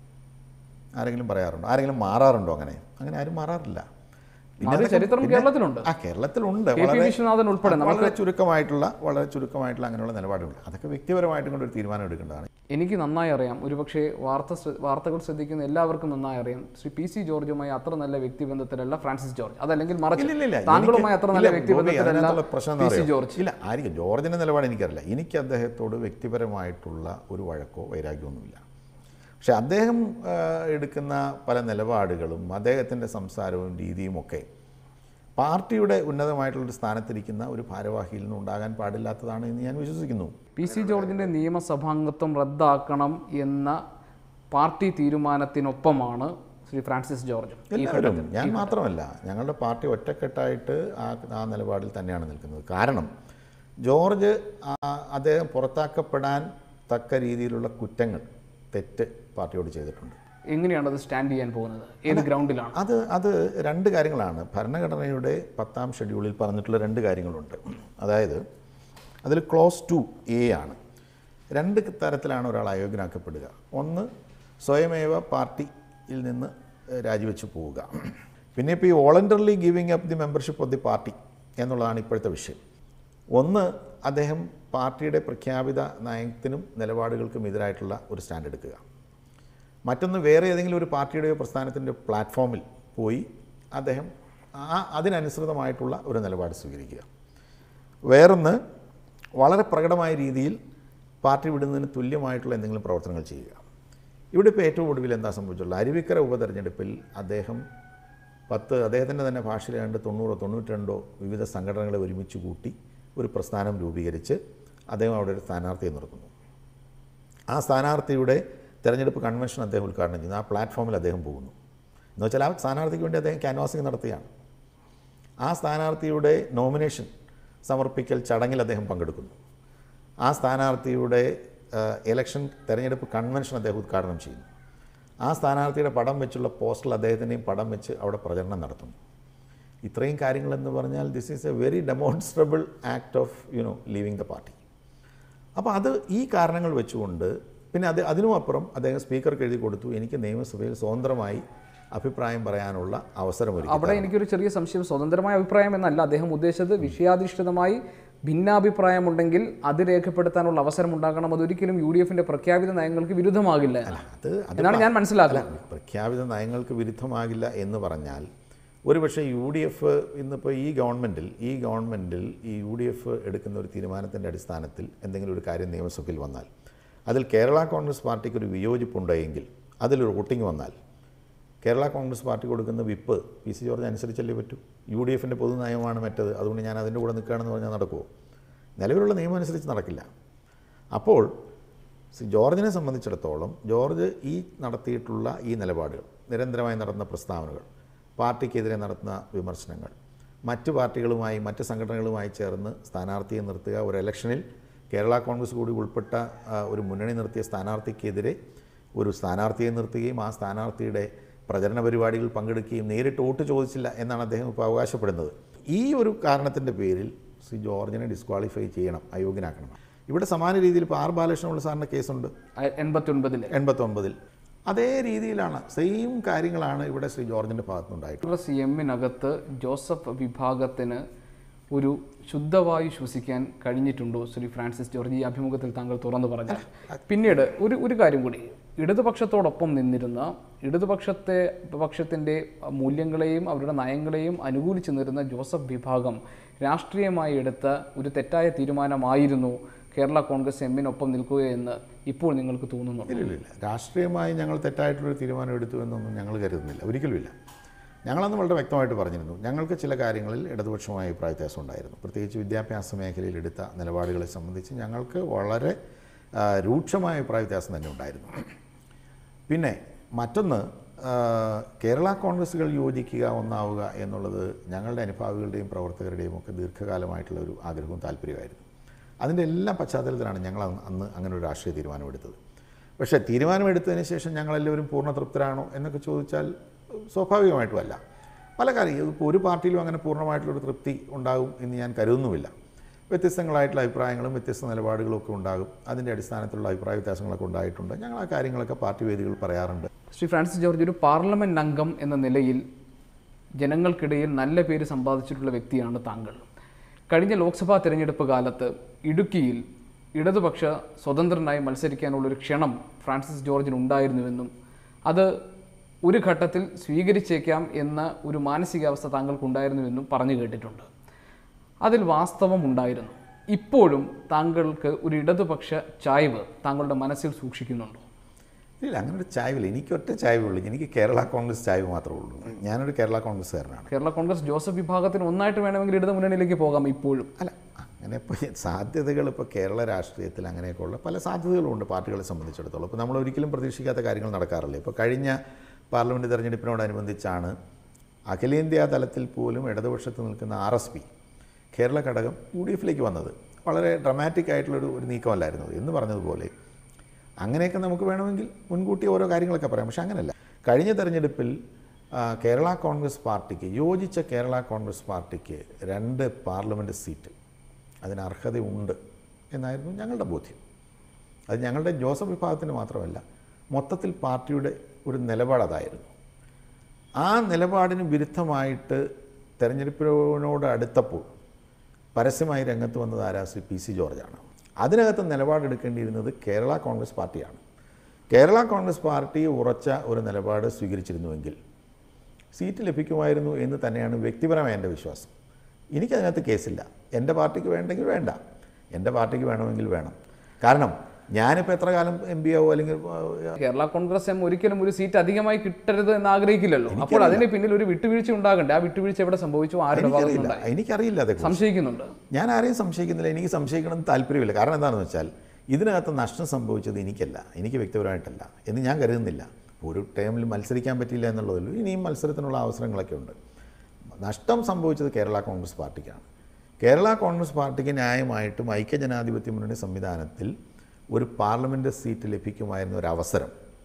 ആരെങ്കിലും പറയാറുണ്ടോ ആരെങ്കിലും മാറാറുണ്ടോ അങ്ങനെ അങ്ങനെ ആരും മാറാറില്ല പിന്നെ അത് അതൊക്കെ- ചരിത്രം പിന്നെ- കേരളത്തിലുണ്ട് ആ കേരളത്തിലുണ്ട് കെ പി വളരെ വിശ്വനാഥൻ ഉൾപ്പെടെ വളരെ ചുരുക്കമായിട്ടുള്ള വളരെ ചുരുക്കമായിട്ടുള്ള അങ്ങനെയുള്ള നിലപാടുകൾ അതൊക്കെ വ്യക്തിപരമായിട്ടും കൊണ്ട് ഒരു തീരുമാനം എടുക്കേണ്ടതാണ് എനിക്ക് നന്നായി അറിയാം ഒരുപക്ഷെ വാർത്ത ശ്ര- വാർത്തകൾ ശ്രദ്ധിക്കുന്ന എല്ലാവർക്കും നന്നായി അറിയാം ശ്രീ പി സി ജോർജുമായി അത്ര നല്ല വ്യക്തിബന്ധത്തിലല്ല ഫ്രാൻസിസ് ജോർജ് അതല്ലെങ്കിൽ മറിച്ച് ഇല്ല, ഇല്ല, ഇല്ല. താങ്കളുമായി എനിക്ക് അത്ര നല്ല ഇല്ല, ഗോപി, വ്യക്തിബന്ധത്തിലല്ല അതിനകത്തുള്ള പ്രശ്നം എന്താ പി സി അറിയോ? ജോർജ് ഇല്ല ആയിരിക്കും ജോർജിന്റെ നിലപാട് എനിക്കറിയില്ല എനിക്ക് അദ്ദേഹത്തോട് വ്യക്തിപരമായിട്ടുള്ള ഒരു വഴക്കോ വൈരാഗ്യമൊന്നുമില്ല പക്ഷെ അദ്ദേഹം ആ, എടുക്കുന്ന പല നിലപാടുകളും അദ്ദേഹത്തിൻ്റെ സംസാരവും രീതിയും ഒക്കെ പാർട്ടിയുടെ ഉന്നതമായിട്ടുള്ളൊരു സ്ഥാനത്തിരിക്കുന്ന ഒരു ഭാരവാഹിയിൽ നിന്ന് ഉണ്ടാകാൻ പാടില്ലാത്തതാണ് എന്ന് ഞാൻ വിശ്വസിക്കുന്നു പി സി ജോർജിന്റെ നിയമസഭാംഗത്വം റദ്ദാക്കണം എന്ന പാർട്ടി തീരുമാനത്തിനൊപ്പമാണ് ശ്രീ ഫ്രാൻസിസ് ജോർജ് ഈ എല്ലാവരും ഞാൻ മാത്രമല്ല ഞങ്ങളുടെ പാർട്ടി ഒറ്റക്കെട്ടായിട്ട് ആ ആ നിലപാടിൽ തന്നെയാണ് നിൽക്കുന്നത് കാരണം ജോർജ് ആ- അദ്ദേഹം പുറത്താക്കപ്പെടാൻ തക്ക രീതിയിലുള്ള കുറ്റങ്ങൾ തെറ്റ് പാർട്ടിയോട് ചെയ്തിട്ടുണ്ട് എങ്ങനെയാണ് അത് സ്റ്റാൻഡ് ചെയ്യാൻ പോകുന്നത് ഏത് ഗ്രൗണ്ടിലാണ് അത് അത് രണ്ട് കാര്യങ്ങളാണ് ഭരണഘടനയുടെ പത്താം ഷെഡ്യൂളിൽ പറഞ്ഞിട്ടുള്ള രണ്ട് കാര്യങ്ങളുണ്ട് അതായത് അതിൽ ക്ലോസ് ടു എ ആണ് രണ്ട് തരത്തിലാണ് ഒരാൾ അയോഗ്യനാക്കപ്പെടുക ഒന്ന് സ്വയമേവ പാർട്ടിയിൽ നിന്ന് ഏഹ്, രാജിവെച്ച് പോവുക പിന്നെ ഇപ്പോൾ ഈ voluntarily giving up the membership of the party എന്നുള്ളതാണ് ഇപ്പോഴത്തെ വിഷയം ഒന്ന് അദ്ദേഹം പാർട്ടിയുടെ പ്രഖ്യാപിത നയത്തിനും നിലപാടുകൾക്കും എതിരായിട്ടുള്ള ഒരു സ്റ്റാൻഡ് എടുക്കുക മറ്റൊന്ന് വേറെ ഏതെങ്കിലും ഒരു പാർട്ടിയുടെയോ പ്രസ്ഥാനത്തിൻ്റെ പ്ലാറ്റ്ഫോമിൽ പോയി അദ്ദേഹം ആ അതിനനുസൃതമായിട്ടുള്ള ഒരു നിലപാട് സ്വീകരിക്കുക വേറൊന്ന് വളരെ പ്രകടമായ രീതിയിൽ പാർട്ടി വിടുന്നതിന് തുല്യമായിട്ടുള്ള എന്തെങ്കിലും പ്രവർത്തനങ്ങൾ ചെയ്യുക ഇവിടെ ഇപ്പോൾ ഏറ്റവും ഒടുവിൽ എന്താ സംഭവിച്ചുള്ളത് അരുവിക്കര ഉപതെരഞ്ഞെടുപ്പിൽ അദ്ദേഹം പത്ത് അദ്ദേഹത്തിൻ്റെ തന്നെ ഭാഷയിൽ രണ്ട് തൊണ്ണൂറോ തൊണ്ണൂറ്റിരണ്ടോ വിവിധ സംഘടനകളെ ഒരുമിച്ച് കൂട്ടി ഒരു പ്രസ്ഥാനം രൂപീകരിച്ച് അദ്ദേഹം അവിടെ ഒരു സ്ഥാനാർത്ഥിയെ നിർത്തുന്നു ആ സ്ഥാനാർത്ഥിയുടെ തെരഞ്ഞെടുപ്പ് കൺവെൻഷൻ അദ്ദേഹം ഉദ്ഘാടനം ചെയ്യുന്നു ആ പ്ലാറ്റ്ഫോമിൽ അദ്ദേഹം പോകുന്നു എന്ന് വെച്ചാൽ ആ സ്ഥാനാർത്ഥിക്ക് വേണ്ടി അദ്ദേഹം ക്യാൻവാസിങ് നടത്തുകയാണ് ആ സ്ഥാനാർത്ഥിയുടെ നോമിനേഷൻ സമർപ്പിക്കൽ ചടങ്ങിൽ അദ്ദേഹം പങ്കെടുക്കുന്നു ആ സ്ഥാനാർത്ഥിയുടെ ഇലക്ഷൻ തെരഞ്ഞെടുപ്പ് കൺവെൻഷൻ അദ്ദേഹം ഉദ്ഘാടനം ചെയ്യുന്നു ആ സ്ഥാനാർത്ഥിയുടെ പടം വെച്ചുള്ള പോസ്റ്ററിൽ അദ്ദേഹത്തിൻ്റെയും പടം വെച്ച് അവിടെ പ്രചരണം നടത്തുന്നു ഇത്രയും കാര്യങ്ങളെന്ന് പറഞ്ഞാൽ this is a very demonstrable act of you know leaving the party അപ്പോൾ അത് ഈ കാരണങ്ങൾ വെച്ചുകൊണ്ട് പിന്നെ അത് അതിനും അപ്പുറം അദ്ദേഹം സ്പീക്കർക്ക് എഴുതി കൊടുത്തു എനിക്ക് നിയമസഭയിൽ സ്വതന്ത്രമായി അഭിപ്രായം പറയാനുള്ള അവസരം ഒരുക്കി അവിടെ എനിക്കൊരു ചെറിയ സംശയം സ്വതന്ത്രമായ അഭിപ്രായം എന്നല്ല അദ്ദേഹം ഉദ്ദേശിച്ചത് വിഷയാധിഷ്ഠിതമായി ഭിന്നാഭിപ്രായമുണ്ടെങ്കിൽ അത് രേഖപ്പെടുത്താനുള്ള അവസരം ഉണ്ടാകണം അതൊരിക്കലും യു ഡി എഫിന്റെ പ്രഖ്യാപിത നയങ്ങൾക്ക് വിരുദ്ധമാകില്ല എന്ന്. അത് അത് എന്നാണ് ഞാൻ മനസ്സിലാക്കുന്നത് അല്ല, പ്രഖ്യാപിത നയങ്ങൾക്ക് വിരുദ്ധമാകില്ല എന്ന് പറഞ്ഞാൽ ഒരുപക്ഷെ യു ഡി എഫ് ഇന്നിപ്പോൾ ഈ ഗവൺമെൻറ്റിൽ ഈ ഗവൺമെൻറ്റിൽ ഈ യു ഡി എഫ് എടുക്കുന്ന ഒരു തീരുമാനത്തിൻ്റെ അടിസ്ഥാനത്തിൽ എന്തെങ്കിലും ഒരു കാര്യം നിയമസഭയിൽ വന്നാൽ അതിൽ കേരള കോൺഗ്രസ് പാർട്ടിക്ക് ഒരു വിയോജിപ്പുണ്ടെങ്കിൽ അതിലൊരു വോട്ടിംഗ് വന്നാൽ കേരള കോൺഗ്രസ് പാർട്ടി കൊടുക്കുന്ന വിപ്പ് പി സി ജോർജ് അനുസരിച്ചല്ലേ പറ്റൂ യു ഡി എഫിൻ്റെ പൊതു നയമാണ് മറ്റത് അതുകൊണ്ട് ഞാൻ അതിൻ്റെ കൂടെ നിൽക്കുകയാണെന്ന് പറഞ്ഞാൽ നടക്കുമോ നിലവിലുള്ള നിയമം അനുസരിച്ച് നടക്കില്ല അപ്പോൾ സി ജോർജിനെ സംബന്ധിച്ചിടത്തോളം ജോർജ് ഈ നടത്തിയിട്ടുള്ള ഈ നിലപാടുകൾ നിരന്തരമായി നടന്ന പ്രസ്താവനകൾ പാർട്ടിക്കെതിരെ നടത്തുന്ന വിമർശനങ്ങൾ മറ്റു പാർട്ടികളുമായി മറ്റ് സംഘടനകളുമായി ചേർന്ന് സ്ഥാനാർത്ഥിയെ നിർത്തുക ഒരു ഇലക്ഷനിൽ കേരള കോൺഗ്രസ് കൂടി ഉൾപ്പെട്ട ആ, ഒരു മുന്നണി നിർത്തിയ സ്ഥാനാർത്ഥിക്കെതിരെ ഒരു സ്ഥാനാർത്ഥിയെ നിർത്തുകയും ആ സ്ഥാനാർത്ഥിയുടെ പ്രചരണ പരിപാടികളിൽ പങ്കെടുക്കുകയും നേരിട്ട് വോട്ട് ചോദിച്ചില്ല എന്നാണ് അദ്ദേഹം ഇപ്പോൾ അവകാശപ്പെടുന്നത് ഈ ഒരു കാരണത്തിൻ്റെ പേരിൽ ശ്രീ ജോർജിനെ ഡിസ്ക്വാളിഫൈ ചെയ്യണം അയോഗ്യനാക്കണം ഇവിടെ സമാന രീതിയിൽ ഇപ്പോൾ ആർ ബാലകൃഷ്ണപിള്ള സാറിൻ്റെ കേസുണ്ട് എൺപത്തി ഒൻപതിലെ എൺപത്തൊമ്പതിൽ അതേ രീതിയിലാണ് സെയിം കാര്യങ്ങളാണ് ഇവിടെ ശ്രീ ജോർജിൻ്റെ ഭാഗത്തുനിന്നുണ്ടായിട്ടുള്ളത് കോൺഗ്രസ് എമ്മിനകത്ത് ജോസഫ് വിഭാഗത്തിന് ഒരു ശുദ്ധവായു ശ്വസിക്കാൻ കഴിഞ്ഞിട്ടുണ്ടോ ശ്രീ ഫ്രാൻസിസ് ജോർജ് ഈ അഭിമുഖത്തിൽ താങ്കൾ തുറന്നു പറഞ്ഞാൽ പിന്നീട് ഒരു ഒരു കാര്യം കൂടി ഇടതുപക്ഷത്തോടൊപ്പം നിന്നിരുന്ന ഇടതുപക്ഷത്തെ പക്ഷത്തിൻ്റെ മൂല്യങ്ങളെയും അവരുടെ നയങ്ങളെയും അനുകൂലിച്ച് നിന്നിരുന്ന ജോസഫ് വിഭാഗം രാഷ്ട്രീയമായി എടുത്ത ഒരു തെറ്റായ തീരുമാനമായിരുന്നു കേരള കോൺഗ്രസ് എമ്മിനൊപ്പം നിൽക്കുകയെന്ന് ഇപ്പോൾ നിങ്ങൾക്ക് തോന്നുന്നു ഇല്ലില്ല രാഷ്ട്രീയമായി ഞങ്ങൾ തെറ്റായിട്ടുള്ളൊരു തീരുമാനം എടുത്തു എന്നൊന്നും ഞങ്ങൾ കരുതുന്നില്ല ഒരിക്കലുമില്ല ഞങ്ങളന്ന് വളരെ വ്യക്തമായിട്ട് പറഞ്ഞിരുന്നു ഞങ്ങൾക്ക് ചില കാര്യങ്ങളിൽ ഇടതുപക്ഷമായ അഭിപ്രായ വ്യത്യാസം ഉണ്ടായിരുന്നു പ്രത്യേകിച്ച് വിദ്യാഭ്യാസ മേഖലയിൽ എടുത്ത നിലപാടുകളെ സംബന്ധിച്ച് ഞങ്ങൾക്ക് വളരെ ആ, രൂക്ഷമായ അഭിപ്രായ വ്യത്യാസം തന്നെ ഉണ്ടായിരുന്നു പിന്നെ മറ്റൊന്ന് ആ, കേരള കോൺഗ്രസുകൾ യോജിക്കുക ഒന്നാവുക എന്നുള്ളത് ഞങ്ങളുടെ അനുഭാവികളുടെയും പ്രവർത്തകരുടെയും ഒക്കെ ദീർഘകാലമായിട്ടുള്ള ഒരു ആഗ്രഹവും താല്പര്യമായിരുന്നു അതിൻ്റെ എല്ലാ പശ്ചാത്തലത്തിലാണ് ഞങ്ങൾ അന്ന് അന്ന് അങ്ങനെ ഒരു രാഷ്ട്രീയ തീരുമാനമെടുത്തത് പക്ഷേ തീരുമാനമെടുത്തതിന് ശേഷം ഞങ്ങളെല്ലാവരും പൂർണ്ണ തൃപ്തരാണോ എന്നൊക്കെ ചോദിച്ചാൽ സ്വാഭാവികമായിട്ടുമല്ല പല കാര്യം ഇപ്പോൾ ഒരു പാർട്ടിയിലും അങ്ങനെ പൂർണ്ണമായിട്ടുള്ളൊരു തൃപ്തി ഉണ്ടാകും എന്ന് ഞാൻ കരുതുന്നുമില്ല വ്യത്യസ്തങ്ങളായിട്ടുള്ള അഭിപ്രായങ്ങളും വ്യത്യസ്ത നിലപാടുകളും ഒക്കെ ഉണ്ടാകും അതിൻ്റെ അടിസ്ഥാനത്തിലുള്ള അഭിപ്രായ വ്യത്യാസങ്ങളൊക്കെ ഉണ്ടായിട്ടുണ്ട് ഞങ്ങൾ ആ കാര്യങ്ങളൊക്കെ പാർട്ടി വേദികൾ പറയാറുണ്ട് ശ്രീ ഫ്രാൻസിസ് ജോർജ് ഒരു പാർലമെന്റ് അംഗം എന്ന നിലയിൽ ജനങ്ങൾക്കിടയിൽ നല്ല പേര് സമ്പാദിച്ചിട്ടുള്ള വ്യക്തിയാണ് താങ്കൾ കഴിഞ്ഞ ലോക്സഭാ തിരഞ്ഞെടുപ്പ് കാലത്ത് ഇടുക്കിയിൽ ഇടതുപക്ഷ സ്വതന്ത്രനായി മത്സരിക്കാനുള്ളൊരു ക്ഷണം ഫ്രാൻസിസ് ജോർജിന് ഉണ്ടായിരുന്നുവെന്നും അത് ഒരു ഘട്ടത്തിൽ സ്വീകരിച്ചേക്കാം എന്ന ഒരു മാനസികാവസ്ഥ താങ്കൾക്കുണ്ടായിരുന്നുവെന്നും പറഞ്ഞു കേട്ടിട്ടുണ്ട് അതിൽ വാസ്തവമുണ്ടായിരുന്നു ഇപ്പോഴും താങ്കൾക്ക് ഒരു ഇടതുപക്ഷ ചായ്വ് താങ്കളുടെ മനസ്സിൽ സൂക്ഷിക്കുന്നുണ്ടോ ഇല്ല അങ്ങനെ ഒരു ചായവില്ല എനിക്കൊറ്റ ചായവുള്ളൂ എനിക്ക് കേരള കോൺഗ്രസ് ചായവ് മാത്രമേ ഉള്ളൂ ഞാനൊരു കേരള കോൺഗ്രസ്സുകാരനാണ് കേരള കോൺഗ്രസ് ജോസഫ് വിഭാഗത്തിന് ഒന്നായിട്ട് വേണമെങ്കിൽ ഇടതു മുന്നണിയിലേക്ക് പോകാം ഇപ്പോഴും അല്ല അങ്ങനെ ഇപ്പോൾ സാധ്യതകൾ ഇപ്പോൾ കേരള രാഷ്ട്രീയത്തിൽ അങ്ങനെയൊക്കെയുള്ള പല സാധ്യതകളുമുണ്ട് പാർട്ടികളെ സംബന്ധിച്ചിടത്തോളം ഇപ്പോൾ നമ്മൾ ഒരിക്കലും പ്രതീക്ഷിക്കാത്ത കാര്യങ്ങൾ നടക്കാറില്ല ഇപ്പോൾ കഴിഞ്ഞ പാർലമെൻറ്റ് തെരഞ്ഞെടുപ്പിനോടനുബന്ധിച്ചാണ് അഖിലേന്ത്യാ തലത്തിൽ പോലും ഇടതുപക്ഷത്ത് നിൽക്കുന്ന ആർ എസ് പി കേരള ഘടകം യു ഡി എഫിലേക്ക് വന്നത് വളരെ ഡ്രമാറ്റിക് ആയിട്ടുള്ളൊരു ഒരു നീക്കമല്ലായിരുന്നു അത്. എന്ന് പറഞ്ഞതുപോലെ അങ്ങനെയൊക്കെ നമുക്ക് വേണമെങ്കിൽ മുൻകൂട്ടി ഓരോ കാര്യങ്ങളൊക്കെ പറയാം പക്ഷേ അങ്ങനെയല്ല കഴിഞ്ഞ തെരഞ്ഞെടുപ്പിൽ ആ, കേരള കോൺഗ്രസ് പാർട്ടിക്ക് യോജിച്ച കേരള കോൺഗ്രസ് പാർട്ടിക്ക് രണ്ട് പാർലമെൻറ്റ് സീറ്റ് അതിന് അർഹതയുണ്ട് എന്നായിരുന്നു ഞങ്ങളുടെ ബോധ്യം അത് ഞങ്ങളുടെ ജോസഫ് വിഭാഗത്തിന് മാത്രമല്ല മൊത്തത്തിൽ പാർട്ടിയുടെ ഒരു നിലപാട് അതായിരുന്നു ആ നിലപാടിന് വിരുദ്ധമായിട്ട് തെരഞ്ഞെടുപ്പിനോട് അടുത്തപ്പോൾ പരസ്യമായി രംഗത്ത് വന്നത് ആരാ ശ്രീ പി സി ജോർജാണ് അതിനകത്ത് നിലപാടെടുക്കേണ്ടിയിരുന്നത് കേരള കോൺഗ്രസ് പാർട്ടിയാണ് കേരള കോൺഗ്രസ് പാർട്ടി ഉറച്ച ഒരു നിലപാട് സ്വീകരിച്ചിരുന്നുവെങ്കിൽ സീറ്റ് ലഭിക്കുമായിരുന്നു എന്ന് തന്നെയാണ് വ്യക്തിപരമായ എൻ്റെ വിശ്വാസം എനിക്കതിനകത്ത് കേസില്ല എൻ്റെ പാർട്ടിക്ക് വേണ്ടെങ്കിൽ വേണ്ട എൻ്റെ പാർട്ടിക്ക് വേണമെങ്കിൽ വേണം കാരണം ഞാനിപ്പോൾ എത്ര കാലം എം പി ആവോ അല്ലെങ്കിൽ ആ, കേരള കോൺഗ്രസ് എം ഒരിക്കലും ഒരു സീറ്റ് അധികമായി കിട്ടരുത് എന്ന് ആഗ്രഹിക്കില്ലല്ലോ അപ്പോൾ അതിന് പിന്നിൽ ഒരു വിട്ടുവീഴ്ച ഉണ്ടാകണ്ടേ ആ വിട്ടുവീഴ്ച എവിടെ സംഭവിച്ചു ആരുടെ എനിക്കറിയില്ല ഭാഗത്തുണ്ടായി എനിക്കറിയില്ല അതേക്കുറിച്ച് സംശയിക്കുന്നുണ്ട് ഞാൻ ആരെയും സംശയിക്കുന്നില്ല എനിക്ക് സംശയിക്കണം താല്പര്യമില്ല കാരണം എന്താണെന്ന് വെച്ചാൽ ഇതിനകത്ത് നഷ്ടം സംഭവിച്ചത് എനിക്കല്ല എനിക്ക് വ്യക്തിപരമായിട്ടല്ല എന്ന് ഞാൻ കരുതുന്നില്ല ഒരു ടൈമിൽ മത്സരിക്കാൻ പറ്റിയില്ല എന്നുള്ളതല്ലോ ഇനിയും മത്സരത്തിനുള്ള അവസരങ്ങളൊക്കെ ഉണ്ട് നഷ്ടം സംഭവിച്ചത് കേരള കോൺഗ്രസ് പാർട്ടിക്കാണ് കേരള കോൺഗ്രസ് പാർട്ടിക്ക് ന്യായമായിട്ടും ഐക്യജനാധിപത്യ മുന്നണി സംവിധാനത്തിൽ ഒരു പാർലമെൻറ്റ് സീറ്റ് ലഭിക്കുമായിരുന്ന ഒരു അവസരം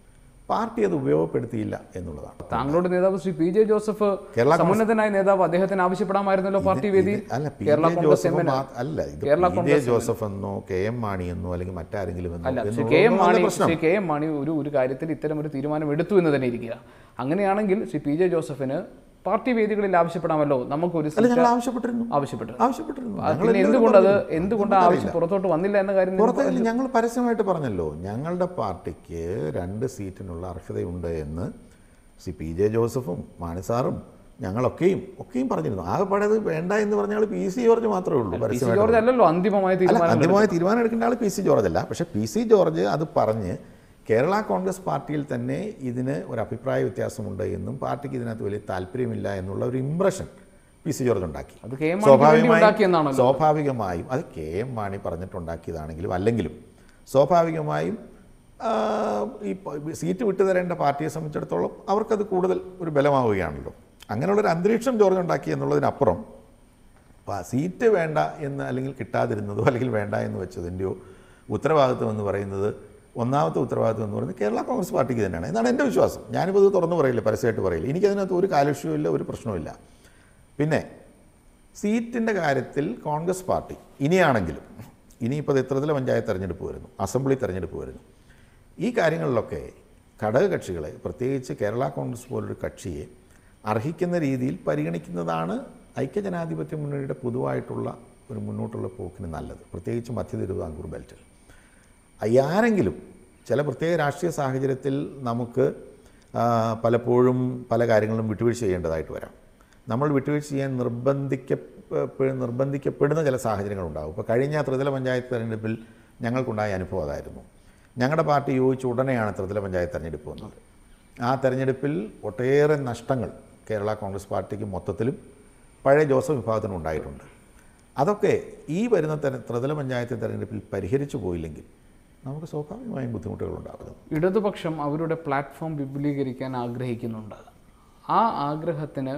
പാർട്ടി അത് ഉപയോഗപ്പെടുത്തിയില്ല എന്നുള്ളതാണ് താങ്കളുടെ നേതാവ് Shri P J Joseph Kerala സമുന്നതനായ നേതാവ് അദ്ദേഹത്തിന് ആവശ്യപ്പെടാമായിരുന്നല്ലോ പാർട്ടി വേദി ഇത് അല്ല P Kerala J Congress Joseph എമ്മിന് മാ- അല്ല ഇത് കേരള പി ജെ ജോസഫ് എന്നോ കെ എം മാണി എന്നോ അല്ലെങ്കിൽ മറ്റാരെങ്കിലും എന്നോ അല്ല ശ്രീ എന്നുള്ളത് കെ എം ഒന്നുമല്ല മാണി പ്രശ്നം ശ്രീ കെ എം മാണി ഒരു ഒരു കാര്യത്തിൽ ഇത്തരം ഒരു തീരുമാനം എടുത്തു എന്ന് തന്നെ ഇരിക്കുക അങ്ങനെയാണെങ്കിൽ ശ്രീ പി ജെ ജോസഫിന് പാർട്ടി വേദികളിൽ ആവശ്യപ്പെടാമല്ലോ നമുക്കൊരു അല്ല സീറ്റ് ഞങ്ങൾ ആവശ്യപ്പെട്ടിരുന്നു ആവശ്യപ്പെട്ടു ആവശ്യപ്പെട്ടിരുന്നു അത് ഞങ്ങൾ പിന്നെ എല്ലാവരും എന്തുകൊണ്ട് അത് പറഞ്ഞിരുന്നു. എന്തുകൊണ്ട് ആ ആവശ്യം പുറത്തോട്ട് വന്നില്ല എന്ന കാര്യം നിങ്ങൾ പുറത്തേക്ക് ഞങ്ങൾ പരസ്യമായിട്ട് പറഞ്ഞല്ലോ ഞങ്ങളുടെ പാർട്ടിക്ക് രണ്ട് സീറ്റിനുള്ള അർഹതയുണ്ട് എന്ന് സി പി ജെ ജോസഫും മാണിസാറും ഞങ്ങളൊക്കെയും ഒക്കെയും പറഞ്ഞിരുന്നു ആകെപ്പാടെ അത് വേണ്ട എന്ന് പറഞ്ഞാൽ പി സി ജോർജ് മാത്രമേ ഉള്ളൂ പി സി പരസ്യമായിട്ട് ജോർജ് അല്ലല്ലോ അന്തിമമായ അല്ല തീരുമാനം അന്തിമമായ തീരുമാനം എടുക്കേണ്ട ആൾ പി സി ജോർജ് അല്ല പക്ഷേ പി സി ജോർജ് അത് പറഞ്ഞ് കേരള കോൺഗ്രസ് പാർട്ടിയിൽ തന്നെ ഇതിന് ഒരു അഭിപ്രായ വ്യത്യാസമുണ്ട് എന്നും പാർട്ടിക്ക് ഇതിനകത്ത് വലിയ താല്പര്യമില്ല എന്നുള്ള ഒരു ഇംപ്രഷൻ പി സി ജോർജ് ഉണ്ടാക്കി അത് കെ എം മാണിക്ക് വേണ്ടി ഉണ്ടാക്കിയെന്നാണല്ലോ സ്വാഭാവികമായും അത് കെ എം മാണി പറഞ്ഞിട്ടുണ്ടാക്കിയതാണെങ്കിലും അല്ലെങ്കിലും സ്വാഭാവികമായും ആ, ഈ പ- സീറ്റ് വിട്ടുതരേണ്ട പാർട്ടിയെ സംബന്ധിച്ചിടത്തോളം അവർക്കത് കൂടുതൽ ഒരു ബലമാവുകയാണല്ലോ അങ്ങനെയുള്ളൊരു അന്തരീക്ഷം ജോർജ് ഉണ്ടാക്കി എന്നുള്ളതിനപ്പുറം പ- സീറ്റ് വേണ്ട എന്ന് അല്ലെങ്കിൽ കിട്ടാതിരുന്നതോ അല്ലെങ്കിൽ വേണ്ട എന്ന് വെച്ചതിൻ്റെയോ ഉത്തരവാദിത്വം എന്ന് പറയുന്നത് ഒന്നാമത്തെ ഉത്തരവാദിത്വം എന്ന് പറയുന്നത് കേരള കോൺഗ്രസ് പാർട്ടിക്ക് തന്നെയാണ് എന്നാണ് എൻ്റെ വിശ്വാസം ഞാനിപ്പോൾ ഇത് തുറന്നു പറയില്ല പരസ്യമായിട്ട് പറയില്ല എനിക്കതിനകത്ത് ഒരു കാലുഷ്യവും ഒരു പ്രശ്നവുമില്ല പിന്നെ സീറ്റിൻ്റെ കാര്യത്തിൽ കോൺഗ്രസ് പാർട്ടി ഇനിയാണെങ്കിലും ഇനിയിപ്പോൾ ഇത് ത്രിതല പഞ്ചായത്ത് തെരഞ്ഞെടുപ്പ് വരുന്നു അസംബ്ലി തെരഞ്ഞെടുപ്പ് വരുന്നു ഈ കാര്യങ്ങളിലൊക്കെ ഘടകകക്ഷികളെ പ്രത്യേകിച്ച് കേരള കോൺഗ്രസ് പോലൊരു കക്ഷിയെ അർഹിക്കുന്ന രീതിയിൽ പരിഗണിക്കുന്നതാണ് ഐക്യജനാധിപത്യ മുന്നണിയുടെ പൊതുവായിട്ടുള്ള ഒരു മുന്നോട്ടുള്ള പോക്കിന് നല്ലത് പ്രത്യേകിച്ച് മധ്യ തിരുവിതാംകൂർ ബെൽറ്റിൽ ആരെങ്കിലും ചില പ്രത്യേക രാഷ്ട്രീയ സാഹചര്യത്തിൽ നമുക്ക് ആ, പലപ്പോഴും പല കാര്യങ്ങളും വിട്ടുവീഴ്ച ചെയ്യേണ്ടതായിട്ട് വരാം നമ്മൾ വിട്ടുവീഴ്ച ചെയ്യാൻ നിർബന്ധിക്കപ്പെ നിർബന്ധിക്കപ്പെടുന്ന ചില സാഹചര്യങ്ങളുണ്ടാകും ഇപ്പോൾ കഴിഞ്ഞ ത്രിതല പഞ്ചായത്ത് തെരഞ്ഞെടുപ്പിൽ ഞങ്ങൾക്കുണ്ടായ അനുഭവം അതായിരുന്നു ഞങ്ങളുടെ പാർട്ടി യോജിച്ച ഉടനെയാണ് ത്രിതല പഞ്ചായത്ത് തെരഞ്ഞെടുപ്പ് വന്നത് ആ തെരഞ്ഞെടുപ്പിൽ ഒട്ടേറെ നഷ്ടങ്ങൾ കേരള കോൺഗ്രസ് പാർട്ടിക്ക് മൊത്തത്തിലും പഴയ ജോസഫ് വിഭാഗത്തിനും ഉണ്ടായിട്ടുണ്ട് അതൊക്കെ ഈ വരുന്ന തെര ത്രിതല പഞ്ചായത്ത് തെരഞ്ഞെടുപ്പിൽ പരിഹരിച്ചു പോയില്ലെങ്കിൽ നമുക്ക് സ്വാഭാവികമായും ബുദ്ധിമുട്ടുകൾ ഉണ്ടാകും ഇടതുപക്ഷം അവരുടെ പ്ലാറ്റ്ഫോം വിപുലീകരിക്കാൻ ആഗ്രഹിക്കുന്നുണ്ട് ആ ആഗ്രഹത്തിന്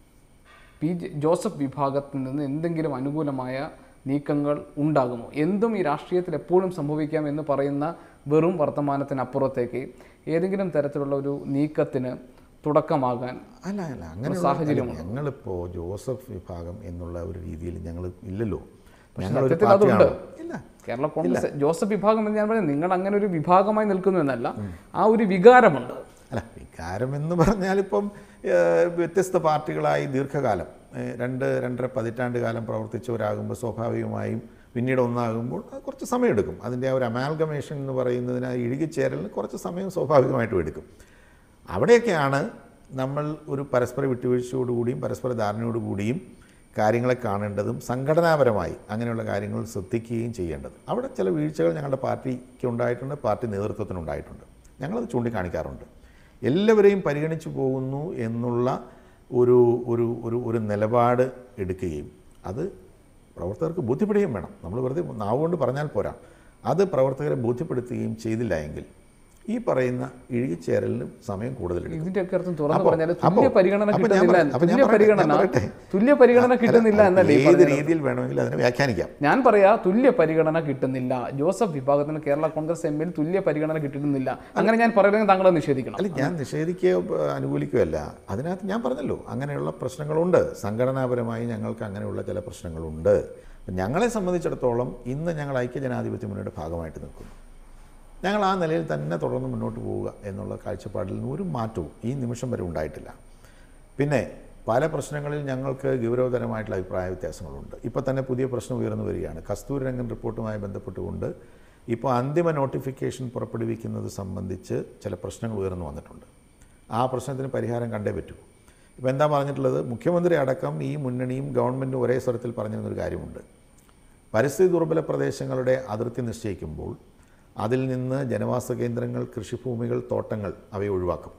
പി ജെ ജോസഫ് വിഭാഗത്തിൽ നിന്ന് എന്തെങ്കിലും അനുകൂലമായ നീക്കങ്ങൾ ഉണ്ടാകുമോ എന്തും ഈ രാഷ്ട്രീയത്തിൽ എപ്പോഴും സംഭവിക്കാം എന്ന് പറയുന്ന വെറും വർത്തമാനത്തിനപ്പുറത്തേക്ക് ഏതെങ്കിലും തരത്തിലുള്ള ഒരു നീക്കത്തിന് തുടക്കമാകാൻ അല്ല അല്ല അങ്ങനെ സാഹചര്യമുണ്ട്. ഞങ്ങളിപ്പോൾ ജോസഫ് വിഭാഗം എന്നുള്ള ഒരു രീതിയിൽ ഞങ്ങൾ ഇല്ലല്ലോ ഞങ്ങളൊരു സത്യത്തിൽ അതുണ്ട്. പാർട്ടിയാണ് ഇല്ല കേരള കോൺഗ്രസ് ജോസഫ് വിഭാഗം എന്ന് ഞാൻ പറയുന്നത് നിങ്ങൾ അങ്ങനെ ഒരു വിഭാഗമായി നിൽക്കുന്നു എന്നല്ല ആ ഒരു വികാരമുണ്ട് അല്ല വികാരം എന്ന് പറഞ്ഞാലിപ്പം ഏഹ്, വ്യത്യസ്ത പാർട്ടികളായി ദീർഘകാലം ഏഹ്, രണ്ട് രണ്ടര പതിറ്റാണ്ട് കാലം പ്രവർത്തിച്ചവരാകുമ്പോൾ സ്വാഭാവികമായും പിന്നീട് ഒന്നാകുമ്പോൾ അത് കുറച്ച് സമയമെടുക്കും അതിൻ്റെ ആ ഒരു അമാൽഗമേഷൻ എന്ന് പറയുന്നതിന് ആ ഇഴുകിച്ചേരലിന് കുറച്ച് സമയം സ്വാഭാവികമായിട്ടും എടുക്കും അവിടെയൊക്കെയാണ് നമ്മൾ ഒരു പരസ്പര വിട്ടുവീഴ്ചയോടുകൂടിയും പരസ്പര ധാരണയോടുകൂടിയും കാര്യങ്ങളെ കാണേണ്ടതും സംഘടനാപരമായി അങ്ങനെയുള്ള കാര്യങ്ങൾ ശ്രദ്ധിക്കുകയും ചെയ്യേണ്ടത് അവിടെ ചില വീഴ്ചകൾ ഞങ്ങളുടെ പാർട്ടിക്ക് ഉണ്ടായിട്ടുണ്ട് പാർട്ടി നേതൃത്വത്തിനുണ്ടായിട്ടുണ്ട് ഞങ്ങളത് ചൂണ്ടിക്കാണിക്കാറുണ്ട് എല്ലാവരെയും പരിഗണിച്ചു പോകുന്നു എന്നുള്ള ഒരു ഒരു ഒരു ഒരു നിലപാട് എടുക്കുകയും അത് പ്രവർത്തകർക്ക് ബോധ്യപ്പെടുകയും വേണം നമ്മൾ വെറുതെ നാവുകൊണ്ട് പറഞ്ഞാൽ പോരാ അത് പ്രവർത്തകരെ ബോധ്യപ്പെടുത്തുകയും ചെയ്തില്ല എങ്കിൽ ഈ പറയുന്ന ഇഴുകിച്ചേരലിന് സമയം കൂടുതലെടുക്കും ഇതിന്റെ ഒക്കെ അർത്ഥം തുറന്നു അപ്പോ- പറഞ്ഞാൽ അപ്പോ- തുല്യ പരിഗണന അപ്പോ ഞാൻ കിട്ടുന്നില്ല പറ- അപ്പോ ഞാൻ തുല്യ പറയട്ടെ, ഞാൻ പരിഗണന പറയട്ടെ. തുല്യ പരിഗണന കിട്ടുന്നില്ല അല്ല, എന്നല്ലേ ഈ ഏത് പറയുന്നത്? രീതിയിൽ വേണമെങ്കിലും അതിനെ വ്യാഖ്യാനിക്കാം ഞാൻ പറയാ തുല്യ പരിഗണന കിട്ടുന്നില്ല ജോസഫ് വിഭാഗത്തിന് കേരള കോൺഗ്രസ് എമ്മിൽ തുല്യ പരിഗണന കിട്ടുന്നില്ല അങ്ങനെ ഞാൻ പറയുന്നത് താങ്കളെ നിഷേധിക്കണം അല്ല ഞാൻ നിഷേധിക്കുകയോ ഏഹ്, അനുകൂലിക്കുകയല്ല അതിനകത്ത് ഞാൻ പറഞ്ഞല്ലോ അങ്ങനെയുള്ള പ്രശ്നങ്ങളുണ്ട് സംഘടനാപരമായി ഞങ്ങൾക്ക് അങ്ങനെയുള്ള ചില പ്രശ്നങ്ങളുണ്ട് അപ്പം ഞങ്ങളെ സംബന്ധിച്ചിടത്തോളം ഇന്ന് ഞങ്ങൾ ഐക്യജനാധിപത്യ മുന്നണിയുടെ ഭാഗമായിട്ട് നിൽക്കുന്നു ഞങ്ങൾ ആ നിലയിൽ തന്നെ തുടർന്ന് മുന്നോട്ട് പോവുക എന്നുള്ള കാഴ്ചപ്പാടിൽ നിന്ന് ഒരു മാറ്റവും ഈ നിമിഷം വരെ ഉണ്ടായിട്ടില്ല പിന്നെ പല പ്രശ്നങ്ങളിൽ ഞങ്ങൾക്ക് ഗൗരവതരമായിട്ടുള്ള അഭിപ്രായ വ്യത്യാസങ്ങളുണ്ട് ഇപ്പോൾ തന്നെ പുതിയ പ്രശ്നം ഉയർന്നു വരികയാണ് കസ്തൂരി രംഗൻ റിപ്പോർട്ടുമായി ബന്ധപ്പെട്ടുകൊണ്ട് ഇപ്പോൾ അന്തിമ നോട്ടിഫിക്കേഷൻ പുറപ്പെടുവിക്കുന്നത് സംബന്ധിച്ച് ചില പ്രശ്നങ്ങൾ ഉയർന്നു വന്നിട്ടുണ്ട് ആ പ്രശ്നത്തിന് പരിഹാരം കണ്ടേ പറ്റൂ ഇപ്പോൾ എന്താ പറഞ്ഞിട്ടുള്ളത് മുഖ്യമന്ത്രി അടക്കം ഈ മുന്നണിയും ഗവൺമെൻറ്റും ഒരേ സ്വരത്തിൽ പറഞ്ഞിരുന്നൊരു കാര്യമുണ്ട് പരിസ്ഥിതി ദുർബല പ്രദേശങ്ങളുടെ അതിർത്തി നിശ്ചയിക്കുമ്പോൾ അതിൽ നിന്ന് ജനവാസ കേന്ദ്രങ്ങൾ കൃഷിഭൂമികൾ തോട്ടങ്ങൾ അവയെ ഒഴിവാക്കും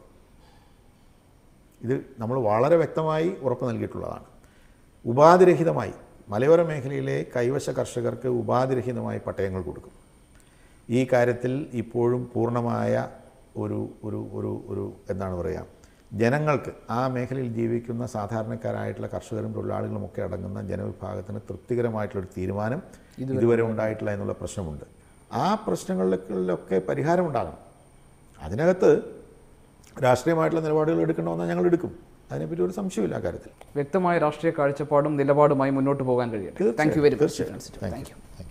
ഇത് നമ്മൾ വളരെ വ്യക്തമായി ഉറപ്പ് നൽകിയിട്ടുള്ളതാണ് ഉപാധിരഹിതമായി മലയോര മേഖലയിലെ കൈവശ കർഷകർക്ക് ഉപാധിരഹിതമായി പട്ടയങ്ങൾ കൊടുക്കും ഈ കാര്യത്തിൽ ഇപ്പോഴും പൂർണ്ണമായ ഒരു ഒരു ഒരു ഒരു എന്താണ് പറയുക ജനങ്ങൾക്ക് ആ മേഖലയിൽ ജീവിക്കുന്ന സാധാരണക്കാരായിട്ടുള്ള കർഷകരും തൊഴിലാളികളും ഒക്കെ അടങ്ങുന്ന ജനവിഭാഗത്തിന് തൃപ്തികരമായിട്ടുള്ളൊരു തീരുമാനം ഇതുവരെ ഉണ്ടായിട്ടില്ല എന്നുള്ള പ്രശ്നമുണ്ട് ആ പ്രശ്നങ്ങളിലൊക്കെ പരിഹാരമുണ്ടാകണം അതിനകത്ത് രാഷ്ട്രീയമായിട്ടുള്ള നിലപാടുകൾ എടുക്കണമെന്ന് ഞങ്ങൾ എടുക്കും അതിനെപ്പറ്റി ഒരു സംശയമില്ല ആ കാര്യത്തിൽ വ്യക്തമായ രാഷ്ട്രീയ കാഴ്ചപ്പാടും നിലപാടുമായി മുന്നോട്ട് പോകാൻ കഴിയട്ടെ താങ്ക് യു വെരി മച്ച് തീർച്ചയായും താങ്ക് യു താങ്ക് യു